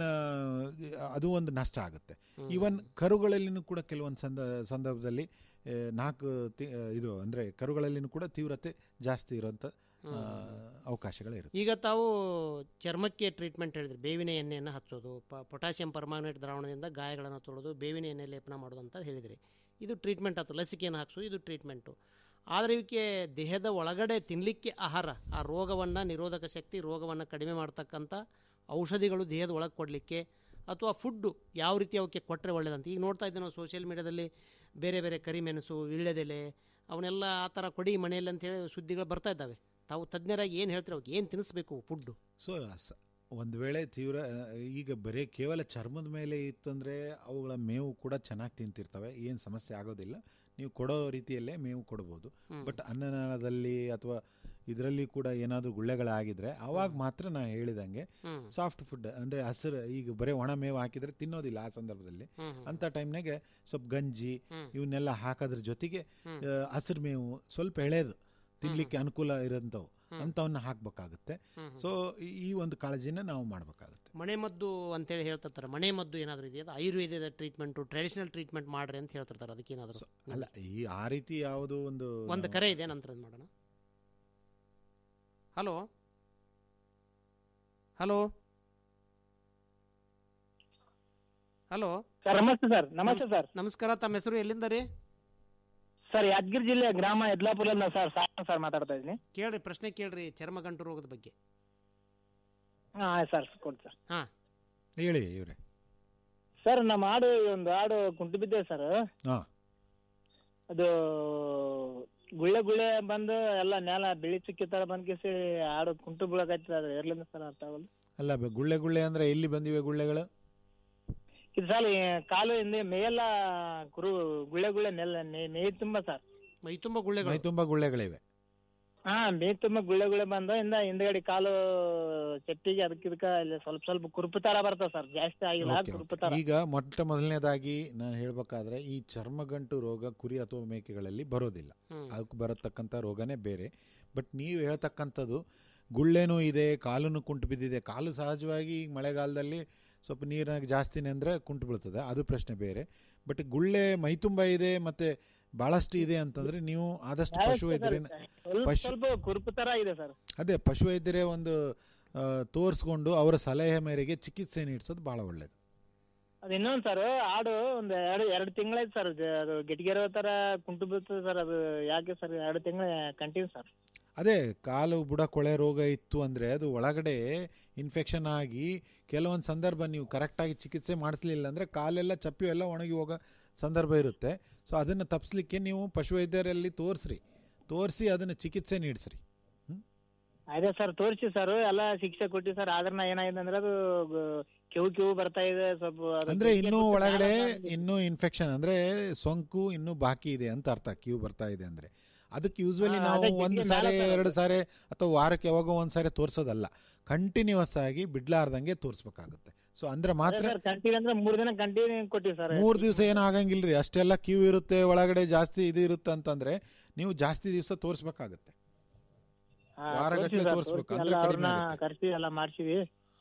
ಅದು ಒಂದು ನಷ್ಟ ಆಗುತ್ತೆ ಇವನ್ ಕರುಗಳಲ್ಲಿನೂ ಕೂಡ ಕೆಲವೊಂದು ಸಂದ ಸಂದರ್ಭದಲ್ಲಿ ಆ, ನಾಲ್ಕು ತಿ- ಆ, ಇದು ಅಂದ್ರೆ ಕರುಗಳಲ್ಲಿನೂ ಕೂಡ ತೀವ್ರತೆ ಜಾಸ್ತಿ ಇರುವಂತ ಆ, ಅವಕಾಶಗಳಿರುತ್ತೆ ಈಗ ತಾವು ಚರ್ಮಕ್ಕೆ ಟ್ರೀಟ್ಮೆಂಟ್ ಹೇಳಿದ್ರಿ ಬೇವಿನ ಎಣ್ಣೆಯನ್ನು ಹಚ್ಚೋದು ಪ ಪೊಟ್ಯಾಷಿಯಂ ಪರ್ಮಾನೇಟ್ ದ್ರಾವಣದಿಂದ ಗಾಯಗಳನ್ನು ತೊಳೆದು ಬೇವಿನ ಎಣ್ಣೆ ಲೇಪನ ಮಾಡೋದು ಅಂತ ಹೇಳಿದ್ರಿ ಇದು ಟ್ರೀಟ್ಮೆಂಟ್ ಆಯ್ತು ಲಸಿಕೆಯನ್ನು ಹಾಕ್ಸೋದು ಇದು ಟ್ರೀಟ್ಮೆಂಟು ಆದರೆ ಇವಕ್ಕೆ ದೇಹದ ಒಳಗಡೆ ತಿನ್ನಲಿಕ್ಕೆ ಆಹಾರ ಆ ರೋಗವನ್ನು ನಿರೋಧಕ ಶಕ್ತಿ ರೋಗವನ್ನು ಕಡಿಮೆ ಮಾಡ್ತಕ್ಕಂಥ ಔಷಧಿಗಳು ದೇಹದ ಒಳಗೆ ಕೊಡಲಿಕ್ಕೆ ಅಥವಾ ಫುಡ್ಡು ಯಾವ ರೀತಿ ಅವಕ್ಕೆ ಕೊಟ್ಟರೆ ಒಳ್ಳೇದಂತ ಈಗ ನೋಡ್ತಾ ಇದ್ದೀವಿ ನಾವು ಸೋಷಿಯಲ್ ಮೀಡಿಯಾದಲ್ಲಿ ಬೇರೆ ಬೇರೆ ಕರಿಮೆಣಸು ವೀಳ್ಯದೆಲೆ ಅವನ್ನೆಲ್ಲ ಆ ಥರ ಕೊಡಿ ಮನೆಯಲ್ಲಿ ಅಂತೇಳಿ ಸುದ್ದಿಗಳು ಬರ್ತಾ ಇದ್ದಾವೆ ತಾವು ತಜ್ಞರಾಗಿ ಏನು ಹೇಳ್ತೀರಿ ಅವ್ರಿಗೆ ಏನು ತಿನ್ನಿಸ್ಬೇಕು ಫುಡ್ಡು ಸೊ ಒಂದು ವೇಳೆ ತೀವ್ರ ಆ, ಈಗ ಬರೀ ಕೇವಲ ಚರ್ಮದ ಮೇಲೆ ಇತ್ತಂದ್ರೆ ಅವುಗಳ ಮೇವು ಕೂಡ ಚೆನ್ನಾಗಿ ತಿಂತಿರ್ತವೆ ಏನು ಸಮಸ್ಯೆ ಆಗೋದಿಲ್ಲ ನೀವು ಕೊಡೋ ರೀತಿಯಲ್ಲೇ ಮೇವು ಕೊಡ್ಬೋದು ಹ್ಮ್. ಬಟ್ ಅನ್ನನಾಳದಲ್ಲಿ ಅಥವಾ ಇದರಲ್ಲಿ ಕೂಡ ಏನಾದರೂ ಗುಳ್ಳೆಗಳಾಗಿದ್ರೆ ಅವಾಗ ಮಾತ್ರ ನಾನು ಹೇಳಿದಂಗೆ ಹ್ಮ್. ಸಾಫ್ಟ್ ಫುಡ್ ಅಂದ್ರೆ ಹಸಿರು ಈಗ ಬರೀ ಒಣ ಮೇವು ಹಾಕಿದ್ರೆ ತಿನ್ನೋದಿಲ್ಲ ಆ ಸಂದರ್ಭದಲ್ಲಿ ಹ್ಮ್, ಹ್ಮ್. ಅಂತ ಟೈಮ್ನಾಗೆ ಸ್ವಲ್ಪ ಗಂಜಿ ಹ್ಮ್. ಇವನ್ನೆಲ್ಲ ಹಾಕೋದ್ರ ಜೊತೆಗೆ ಹ್ಮ್. ಆ, ಹಸಿರು ಮೇವು ಸ್ವಲ್ಪ ಎಳೆದು ತಿನ್ಲಿಕ್ಕೆ ಅನುಕೂಲ ಇರೋಂಥವು ಅಂಥವನ್ನ ಹಾಕ್ಬೇಕಾಗುತ್ತೆ ಹ್ಮ್, ಹ್ಮ್. ಸೊ ಈ ಒಂದು ಕಾಳಜಿನ ನಾವು ಮಾಡಬೇಕಾಗುತ್ತೆ ಮನೆಮದ್ದು ಅಂತೇಳಿ ಹೇಳ್ತಿರ್ತಾರೆ ಮನೆ ಮದ್ದು ಏನಾದರೂ ಇದೆಯಾ ಅದು ಆಯುರ್ವೇದದ ಟ್ರೀಟ್ಮೆಂಟು ಟ್ರೆಡಿಷನಲ್ ಟ್ರೀಟ್ಮೆಂಟ್ ಮಾಡ್ರಿ ಅಂತ ಹೇಳ್ತಿರ್ತಾರೆ ಅದಕ್ಕೆ ಏನಾದರೂ ಅಲ್ಲ ಈ ಆ ರೀತಿ ಯಾವುದು ಒಂದು ಒಂದು ಕರೆ ಇದೆ ನಂತರ ಇದು ಮಾಡೋಣ ಹಲೋ ಹಲೋ ಹಲೋ ಸರ್ ನಮಸ್ತೆ ಸರ್ ನಮಸ್ತೆ ಸರ್ ನಮಸ್ಕಾರ ತಮ್ಮ ಹೆಸರು ಎಲ್ಲಿಂದ ರೀ ಸರ್ ಯಾದಗಿರಿ ಜಿಲ್ಲೆ ಗ್ರಾಮ ಯದ್ಲಾಪುರದಿಂದ ಸರ್ ಸಾಯಂ ಸರ್ ಮಾತಾಡ್ತಾ ಇದ್ದೀನಿ ಕೇಳ್ರಿ ಪ್ರಶ್ನೆ ಕೇಳ್ರಿ ಚರ್ಮಗಂಟು ರೋಗದ ಬಗ್ಗೆ ಹಾಂ ಆಯ್ತು ಸರ್ ಕೊಡಿ ಸರ್ ಹಾಂ ಹೇಳಿ ಇವ್ರೆ ಸರ್ ನಮ್ಮ ಆಡು ಒಂದು ಆಡು ಕುಂಟು ಬಿದ್ದೆ ಸರ್ ಹಾಂ ಅದು ಗುಳ್ಳೆ ಗುಳ್ಳೆ ಬಂದು ಎಲ್ಲ ನೆಲ ಬಿಳಿ ಚುಕ್ಕಿ ಥರ ಬಂದ್ ಕಿಸಿ ಆಡು ಕುಂಟು ಬೀಳಕೈತಿ ಅದು ಎರ್ಲಿಂದ ಸರ್ ಅರ್ಥ ಆಗಲ್ಲ ಅಲ್ಲ ಬ- ಗುಳ್ಳೆ ಗುಳ್ಳೆ ಅಂದ್ರೆ ಎಲ್ಲಿ ಬಂದಿವೆ ಗುಳ್ಳೆಗಳು ಇದು ಸರ್ ಈ ಕಾಲು ಹಿಂದೆ ಮೇಯೆಲ್ಲ ಕುರು ಗುಳ್ಳೆ ಗುಳ್ಳೆ ನೆಲ ನೇ- ಮೇಯ್ ತುಂಬ ಸರ್ ಮೈ ತುಂಬ ಗುಳ್ಳೆಗಳು ಮೈ ತುಂಬಾ ಗುಳ್ಳೆಗಳಿವೆ ಹಾ ಮೇಯ್ ತುಂಬ ಗುಳ್ಳೆ ಗುಳ್ಳೆ ಬಂದು ಇಂದ ಹಿಂದ್ಗಡೆ ಕಾಲು ಚಟ್ಟಿಗೆ ಅದಕ್ಕೆ ಇದಕ್ಕೆ ಇಲ್ಲಿ ಸ್ವಲ್ಪ ಸ್ವಲ್ಪ ಕುರುಪು ತರ ಬರ್ತದೆ ಸರ್ ಜಾಸ್ತಿ ಆಗಿಲ್ಲ ಓಕೆ, ಕುರುಪು ಓಕೆ. ತರ ಈಗ ಮೊಟ್ಟ ಮೊದಲನೇದಾಗಿ ನಾನು ಹೇಳ್ಬೇಕಾದ್ರೆ ಈ ಚರ್ಮಗಂಟು ರೋಗ ಕುರಿ ಅಥವಾ ಮೇಕೆಗಳಲ್ಲಿ ಬರೋದಿಲ್ಲ ಹ್ಮ್. ಅದಕ್ಕೆ ಬರತಕ್ಕಂಥ ರೋಗನೇ ಬೇರೆ ಬಟ್ ನೀವು ಹೇಳ್ತಕ್ಕಂಥದ್ದು ಗುಳ್ಳೆನೂ ಇದೆ ಕಾಲುನು ಕುಂಟು ಬಿದ್ದಿದೆ ಕಾಲು ಸಹಜವಾಗಿ ಈಗ ಮಳೆಗಾಲದಲ್ಲಿ ಸ್ವಲ್ಪ ನೀರಿನಾಗ ಜಾಸ್ತಿನೇ ಅಂದರೆ ಕುಂಟು ಬೀಳ್ತದೆ ಅದು ಪ್ರಶ್ನೆ ಬೇರೆ ಬಟ್ ಗುಳ್ಳೆ ಮೈತುಂಬ ಇದೆ ಮತ್ತೆ ಬಹಳಷ್ಟು ಇದೆ ಅಂತಂದ್ರೆ ನೀವು ಆದಷ್ಟು ಪಶು ವೈದ್ಯರಿನ ಸ್ವಲ್ಪ ಪಶು ಸ್ವಲ್ಪ ಕುರುಪು ತರ ಇದೆ ಸರ್ ಅದೇ ಪಶು ವೈದ್ಯರೇ ಒಂದು ತೋರಿಸ್ಕೊಂಡು ಅವರ ಸಲಹೆ ಮೇರೆಗೆ ಚಿಕಿತ್ಸೆ ನೀಡಿಸೋದು ಭಾಳ ಒಳ್ಳೇದು ಅದು ಇನ್ನೊಂದು ಸರ್ ಆಡು ಒಂದು ಎರಡು ಎರಡು ತಿಂಗಳಾಯ್ತು ಸರ್ ಅದು ಗೆಟ್ಗೆರೋ ತರ ಕುಂಟು ಬೀಳ್ತದೆ ಸರ್ ಅದು ಯಾಕೆ ಸರ್ ಎರಡು ತಿಂಗಳ ಕಂಟಿನ್ಯೂ ಸರ್ ಅದೇ ಕಾಲು ಬುಡ ಕೊಳೆ ರೋಗ ಇತ್ತು ಅಂದರೆ ಅದು ಒಳಗಡೆ ಇನ್ಫೆಕ್ಷನ್ ಆಗಿ ಕೆಲವೊಂದು ಸಂದರ್ಭ ನೀವು ಕರೆಕ್ಟಾಗಿ ಚಿಕಿತ್ಸೆ ಮಾಡಿಸ್ಲಿಲ್ಲ ಅಂದರೆ ಕಾಲೆಲ್ಲ ಚಪ್ಪಿ ಎಲ್ಲ ಒಣಗಿ ಹೋಗೋ ಸಂದರ್ಭ ಇರುತ್ತೆ ಸೊ ಅದನ್ನು ತಪ್ಪಿಸ್ಲಿಕ್ಕೆ ನೀವು ಪಶುವೈದ್ಯರಲ್ಲಿ ತೋರಿಸ್ರಿ ತೋರಿಸಿ ಅದನ್ನು ಚಿಕಿತ್ಸೆ ನೀಡಿಸ್ರಿ ಅದೇ ಸರ್ ತೋರಿಸಿ ಸರ್ ಎಲ್ಲ ಶಿಕ್ಷೆ ಕೊಟ್ಟಿ ಸರ್ ಆದ್ರೆ ನಾ ಏನಾಗಿದೆ ಅಂದ್ರೆ ಅದು ಗ- ಕಿವು ಕಿವು ಬರ್ತಾ ಇದೆ ಸ್ವಲ್ಪ ಅದು ಅಂದ್ರೆ ಬೆಂಕಿ ಇನ್ನೂ ಹತ್ಬಿಟ್ಟು ಒಳಗಡೆ ಜ್ಞಾನ ಬಂದಿದೆ. ಇನ್ನೂ ಇನ್ಫೆಕ್ಷನ್ ಅಂದ್ರೆ ಸೊಂಕು ಇನ್ನೂ ಬಾಕಿ ಇದೆ ಅಂತ ಅರ್ಥ ಕ್ಯೂ ಬರ್ತಾ ಇದೆ ಅಂದ್ರೆ ಅದಕ್ಕೆ ಯೂಸ್ವಲಿ ಹಾ, ನಾವು ಅದಕ್ಕೆ ಒಂದು ಕಿಡ್ನಿ ಸಾರಿ ಮ್ಯಾಲೆ ಸರ್ ಎರಡು ಅದು. ಸಾರಿ ಅಥವಾ ವಾರಕ್ಕೆ ಯಾವಾಗೋ ಒಂದು ಸಾರಿ ತೋರಿಸೋದಲ್ಲ ಕಂಟಿನ್ಯೂಸ್ ಆಗಿ ಬಿಡ್ಲಾರ್ದಂಗೆ ತೋರಿಸ್ಬೇಕಾಗುತ್ತೆ ಸೊ ಅಂದ್ರೆ ಮಾತ್ರ ಅದೇ ಸರ್ ಕಂಟಿನ್ಯೂ ಅಂದ್ರೆ ಮೂರ್ ದಿನ ಕಂಟಿನ್ಯೂ ಕೊಟ್ಟಿವಿ ಸರ್ ಮೂರು ದಿವಸ ಏನು ಆಗಂಗಿಲ್ರಿ ಅಷ್ಟೆಲ್ಲ ಕ್ಯೂ ಇರುತ್ತೆ ಒಳಗಡೆ ಜಾಸ್ತಿ ಇದು ಇರುತ್ತೆ ಅಂತಂದ್ರೆ ನೀವು ಜಾಸ್ತಿ ದಿವಸ ತೋರಿಸ್ಬೇಕಾಗುತ್ತೆ ಹಾ, ವಾರಗಟ್ಲೆ ತೋರ್ಸಿ ಸರ್, ತೋರಿಸ್ಬೇಕು ತೋರ್ಸಿ ಅಂದ್ರೆ ಎಲ್ಲ ಕಡಿಮೆ ಅವ್ರನ್ನ ಆಗುತ್ತೆ. ಕರ್ಸಿ ಎಲ್ಲ ಮಾಡ್ಸಿವಿ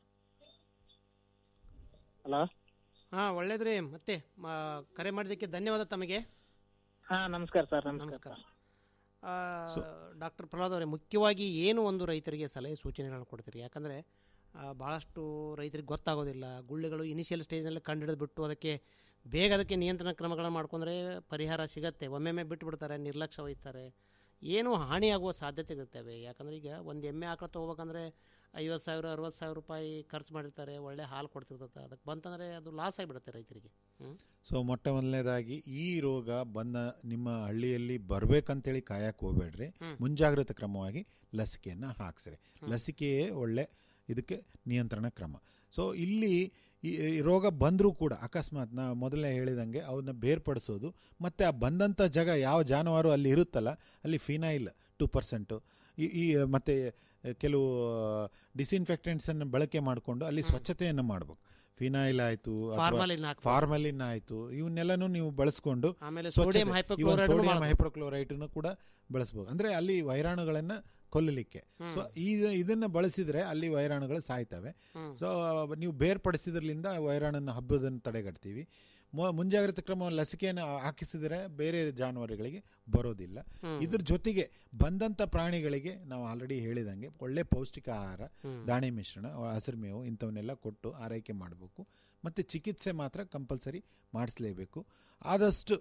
ಹಲೋ ಹಾಂ ಒಳ್ಳೇದ್ರಿ ಮತ್ತೆ ಮ- ಕರೆ ಮಾಡಿದ್ದಕ್ಕೆ ಧನ್ಯವಾದ ತಮಗೆ ಹಾ ನಮಸ್ಕಾರ ಸರ್ ನಮಸ್ಕಾರ ಡಾಕ್ಟರ್ ಪ್ರಹ್ಲಾದ್ ಅವರೇ ಮುಖ್ಯವಾಗಿ ಏನು ಒಂದು ರೈತರಿಗೆ ಸಲಹೆ ಸೂಚನೆಗಳನ್ನು ಕೊಡ್ತೀರಿ ಯಾಕಂದರೆ ಭಾಳಷ್ಟು ರೈತರಿಗೆ ಗೊತ್ತಾಗೋದಿಲ್ಲ ಗುಳ್ಳೆಗಳು ಇನಿಷಿಯಲ್ ಸ್ಟೇಜ್ನಲ್ಲಿ ಕಂಡುಹಿಡಿದು ಬಿಟ್ಟು ಅದಕ್ಕೆ ಬೇಗ ಅದಕ್ಕೆ ನಿಯಂತ್ರಣ ಕ್ರಮಗಳನ್ನು ಮಾಡ್ಕೊಂಡ್ರೆ ಪರಿಹಾರ ಸಿಗತ್ತೆ ಒಮ್ಮೆಮ್ಮೆ ಬಿಟ್ಬಿಡ್ತಾರೆ ನಿರ್ಲಕ್ಷ್ಯ ವಹಿಸ್ತಾರೆ ಏನು ಹಾನಿಯಾಗುವ ಸಾಧ್ಯತೆಗಳಿರ್ತವೆ ಯಾಕಂದ್ರೆ ಈಗ ಒಂದು ಎಮ್ಮೆ ಆಕಳ ತೊಗೋಬೇಕಂದ್ರೆ ಐವತ್ತು ಸಾವಿರ ಅರವತ್ತು ಸಾವಿರ ರೂಪಾಯಿ ಖರ್ಚು ಮಾಡಿರ್ತಾರೆ ಒಳ್ಳೆ ಹಾಲು ಕೊಡ್ತಿರ್ತದೆ ಅದಕ್ಕೆ ಬಂತಂದರೆ ಅದು ಲಾಸ್ ಆಗಿಬಿಡುತ್ತೆ ರೈತರಿಗೆ ಹ್ಞೂ ಸೊ ಮೊಟ್ಟ ಮೊದಲನೇದಾಗಿ ಈ ರೋಗ ಬಂದ ನಿಮ್ಮ ಹಳ್ಳಿಯಲ್ಲಿ ಬರ್ಬೇಕಂತೇಳಿ ಕಾಯಕ್ಕೆ ಹೋಗ್ಬೇಡ್ರಿ ಹ್ಮ್. ಮುಂಜಾಗ್ರತಾ ಕ್ರಮವಾಗಿ ಲಸಿಕೆಯನ್ನು ಹಾಕ್ಸ್ರಿ ಹ್ಮ್. ಲಸಿಕೆಯೇ ಒಳ್ಳೆ ಇದಕ್ಕೆ ನಿಯಂತ್ರಣ ಕ್ರಮ ಸೊ ಇಲ್ಲಿ ಈ ಈ ರೋಗ ಬಂದರೂ ಕೂಡ ಅಕಸ್ಮಾತ್ ನಾ ಮೊದಲೇ ಹೇಳಿದಂಗೆ ಅವನ್ನ ಬೇರ್ಪಡಿಸೋದು ಮತ್ತು ಆ ಬಂದಂಥ ಜಾಗ ಯಾವ ಜಾನುವಾರು ಅಲ್ಲಿ ಇರುತ್ತಲ್ಲ ಅಲ್ಲಿ ಫಿನೈಲ್ ಟು ಪರ್ಸೆಂಟು ಈ ಈ ಮತ್ತು ಕೆಲವು ಡಿಸ್ಇನ್ಫೆಕ್ಟೆಂಟ್ಸನ್ನು ಬಳಕೆ ಮಾಡಿಕೊಂಡು ಅಲ್ಲಿ ಸ್ವಚ್ಛತೆಯನ್ನು ಮಾಡಬೇಕು ಫಿನೈಲ್ ಆಯಿತು Formalin ಹಾಕ್ಬೇಕು. ಫಾರ್ಮಲಿನ್ ಆಯಿತು ಇವನ್ನೆಲ್ಲನೂ ನೀವು ಬಳಸ್ಕೊಂಡು ಆಮೇಲೆ ಸ್ವಚ್ಛತೆ- sodium ಇವನ್ hypochlorite ನು sodium ಮಾಡ್ಬೇಕು. hypochlorite ಕೂಡ ಬಳಸ್ಬೋದು ಅಂದರೆ ಅಲ್ಲಿ ವೈರಾಣುಗಳನ್ನು ಕೊಲ್ಲಲಿಕ್ಕೆ ಹ್ಮ್. ಸೊ ಇದು ಇದನ್ನು ಬಳಸಿದರೆ ಅಲ್ಲಿ ವೈರಾಣುಗಳು ಸಾಯ್ತವೆ ಹ್ಮ್. ಸೊ ನೀವು ಬೇರ್ಪಡಿಸಿದ್ರಲಿಂದ ವೈರಾಣನ್ನು ಹಬ್ಬದನ್ನು ತಡೆಗಟ್ತೀವಿ ಮು- ಮುಂಜಾಗ್ರತಾ ಕ್ರಮ ಲಸಿಕೆಯನ್ನು ಹಾಕಿಸಿದರೆ ಬೇರೆ ಜಾನುವಾರುಗಳಿಗೆ ಬರೋದಿಲ್ಲ ಹ್ಮ್. ಇದ್ರ ಜೊತೆಗೆ ಬಂದಂಥ ಪ್ರಾಣಿಗಳಿಗೆ ನಾವು ಆಲ್ರೆಡಿ ಹೇಳಿದಂಗೆ ಒಳ್ಳೆ ಪೌಷ್ಟಿಕ ಆಹಾರ ಹ್ಮ್. ದಾಣಿ ಮಿಶ್ರಣ ಹಸಿರು ಮೇವು ಇಂಥವನ್ನೆಲ್ಲ ಕೊಟ್ಟು ಆರೈಕೆ ಮಾಡಬೇಕು ಮತ್ತು ಚಿಕಿತ್ಸೆ ಮಾತ್ರ ಕಂಪಲ್ಸರಿ ಮಾಡಿಸ್ಲೇಬೇಕು ಆದಷ್ಟು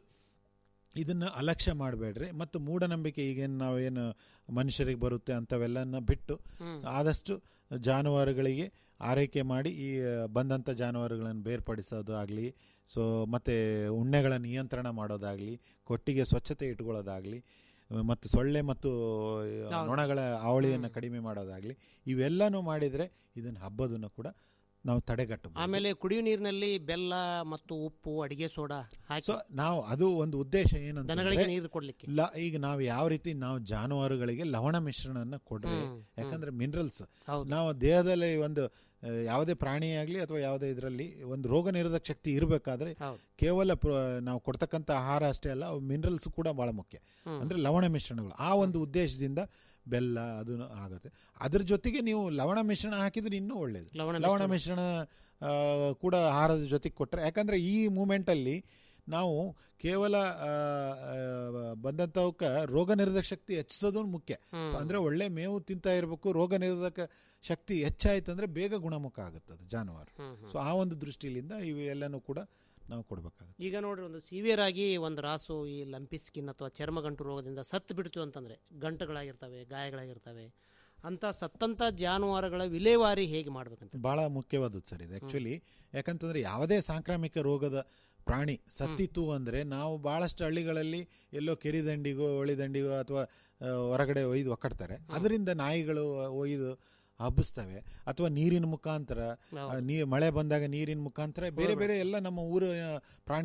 ಇದನ್ನು ಅಲಕ್ಷ್ಯ ಮಾಡಬೇಡ್ರಿ ಮತ್ತು ಮೂಢನಂಬಿಕೆ ಈಗೇನು ನಾವೇನು ಮನುಷ್ಯರಿಗೆ ಬರುತ್ತೆ ಅಂಥವೆಲ್ಲನ ಬಿಟ್ಟು ಹ್ಮ್. ಆದಷ್ಟು ಜಾನುವಾರುಗಳಿಗೆ ಆರೈಕೆ ಮಾಡಿ ಈ ಬಂದಂಥ ಜಾನುವಾರುಗಳನ್ನು ಬೇರ್ಪಡಿಸೋದು ಆಗಲಿ ಸೊ ಮತ್ತು ಉಣ್ಣೆಗಳ ನಿಯಂತ್ರಣ ಮಾಡೋದಾಗಲಿ ಕೊಟ್ಟಿಗೆ ಸ್ವಚ್ಛತೆ ಇಟ್ಕೊಳ್ಳೋದಾಗಲಿ ಮತ್ತು ಸೊಳ್ಳೆ ಮತ್ತು ಹೌದು. ನೊಣಗಳ ಅವಳಿಯನ್ನು ಕಡಿಮೆ ಮಾಡೋದಾಗಲಿ ಇವೆಲ್ಲನೂ ಮಾಡಿದರೆ ಇದನ್ನು ಹಬ್ಬದನ್ನು ಕೂಡ ನಾವು ತಡೆಗಟ್ಟಬಹುದು ಆಮೇಲೆ ಕುಡಿಯುವ ನೀರಿನಲ್ಲಿ ಬೆಲ್ಲ ಮತ್ತು ಉಪ್ಪು ಅಡಿಗೆ ಸೋಡಾ ಹಾಕಿ ಸೊ ನಾವು ಅದು ಒಂದು ಉದ್ದೇಶ ದನಗಳಿಗೆ ಏನಂತ ನೀರು ಕೊಡ್ಲಿಕ್ಕೆ ಲ ಈಗ ನಾವು ಯಾವ ರೀತಿ ನಾವು ಜಾನುವಾರುಗಳಿಗೆ ಲವಣ ಮಿಶ್ರಣನ ಕೊಡ್ರಿ ಹ್ಮ್, ಹ್ಮ್. ಯಾಕಂದ್ರೆ ಮಿನರಲ್ಸ್ ಹೌದು. ನಾವು ದೇಹದಲ್ಲಿ ಒಂದು ಆ, ಯಾವುದೇ ಪ್ರಾಣಿ ಆಗಲಿ ಅಥವಾ ಯಾವುದೇ ಇದರಲ್ಲಿ ಒಂದು ರೋಗ ನಿರೋಧಕ ಶಕ್ತಿ ಇರಬೇಕಾದ್ರೆ ಹೌದು. ಕೇವಲ ಪ್ರ- ನಾವು ಕೊಡ್ತಕ್ಕಂಥ ಆಹಾರ ಅಷ್ಟೇ ಅಲ್ಲ ಅವು ಮಿನರಲ್ಸ್ ಕೂಡ ಬಹಳ ಮುಖ್ಯ ಹ್ಮ್. ಅಂದ್ರೆ ಲವಣ ಮಿಶ್ರಣಗಳು ಆ ಒಂದು ಉದ್ದೇಶದಿಂದ ಬೆಲ್ಲ ಅದು ಆಗುತ್ತೆ ಅದ್ರ ಜೊತೆಗೆ ನೀವು ಲವಣ ಮಿಶ್ರಣ ಹಾಕಿದ್ರೆ ಇನ್ನೂ ಒಳ್ಳೇದು ಲವಣ ಲವಣ ಮಿಶ್ರಣ. ಮಿಶ್ರಣ ಆ, ಕೂಡ ಆಹಾರದ ಜೊತೆಗೆ ಕೊಟ್ಟರೆ ಯಾಕಂದರೆ ಈ ಮೂಮೆಂಟಲ್ಲಿ ನಾವು ಕೇವಲ ಆ, ಆ, ಬಂದಂಥವಕ್ಕೆ ರೋಗ ನಿರೋಧಕ ಶಕ್ತಿ ಹೆಚ್ಚಿಸೋದು ಮುಖ್ಯ ಹ್ಮ್. ಸೊ ಅಂದ್ರೆ ಒಳ್ಳೆ ಮೇವು ತಿಂತಾ ಇರಬೇಕು ರೋಗ ನಿರೋಧಕ ಶಕ್ತಿ ಹೆಚ್ಚಾಯ್ತಂದ್ರೆ ಬೇಗ ಗುಣಮುಖ ಆಗುತ್ತೆ ಅದು ಜಾನುವಾರು ಹ್ಮ್, ಹ್ಮ್. ಸೊ ಆ ಒಂದು ದೃಷ್ಟಿಯಿಂದ ಇವು ಎಲ್ಲನೂ ಕೂಡ ನಾವು ಕೊಡಬೇಕಾಗುತ್ತೆ ಈಗ ನೋಡ್ರಿ ಒಂದು ಸಿವಿಯರ್ ಆಗಿ ಒಂದು ರಾಸು ಈ ಲಂಪಿ ಸ್ಕಿನ್ ಅಥವಾ ಚರ್ಮಗಂಟು ರೋಗದಿಂದ ಸತ್ತು ಬಿಡ್ತು ಅಂತಂದ್ರೆ ಗಂಟುಗಳಾಗಿರ್ತವೆ ಗಾಯಗಳಾಗಿರ್ತವೆ ಅಂತ ಸತ್ತಂತ ಜಾನುವಾರುಗಳ ವಿಲೇವಾರಿ ಹೇಗೆ ಮಾಡ್ಬೇಕಂತ ಬಹಳ ಮುಖ್ಯವಾದದ್ದು ಸರ್ ಇದು ಆ್ಯಕ್ಚುಲಿ ಯಾಕಂತಂದ್ರೆ ಯಾವುದೇ ಸಾಂಕ್ರಾಮಿಕ ರೋಗದ ಪ್ರಾಣಿ ಸತ್ತಿತ್ತು ಅಂದರೆ ನಾವು ಭಾಳಷ್ಟು ಹಳ್ಳಿಗಳಲ್ಲಿ ಎಲ್ಲೋ ಕೆರಿದಂಡಿಗೋ ಒಳಿದಂಡಿಗೋ ಅಥವಾ ಆ, ಹೊರಗಡೆ ಒಯ್ದು ಒಕ್ಕಡ್ತಾರೆ ಅದರಿಂದ ನಾಯಿಗಳು ಒಯ್ದು ಹಬ್ಬಿಸ್ತವೆ ಅಥವಾ ನೀರಿನ ಮುಖಾಂತರ ಆ, ನೀ ಮಳೆ ಬಂದಾಗ ನೀರಿನ ಮುಖಾಂತರ ಬೇರೆ ಬೇರೆ ಎಲ್ಲ ನಮ್ಮ ಊರಿನ ಪ್ರಾಣಿ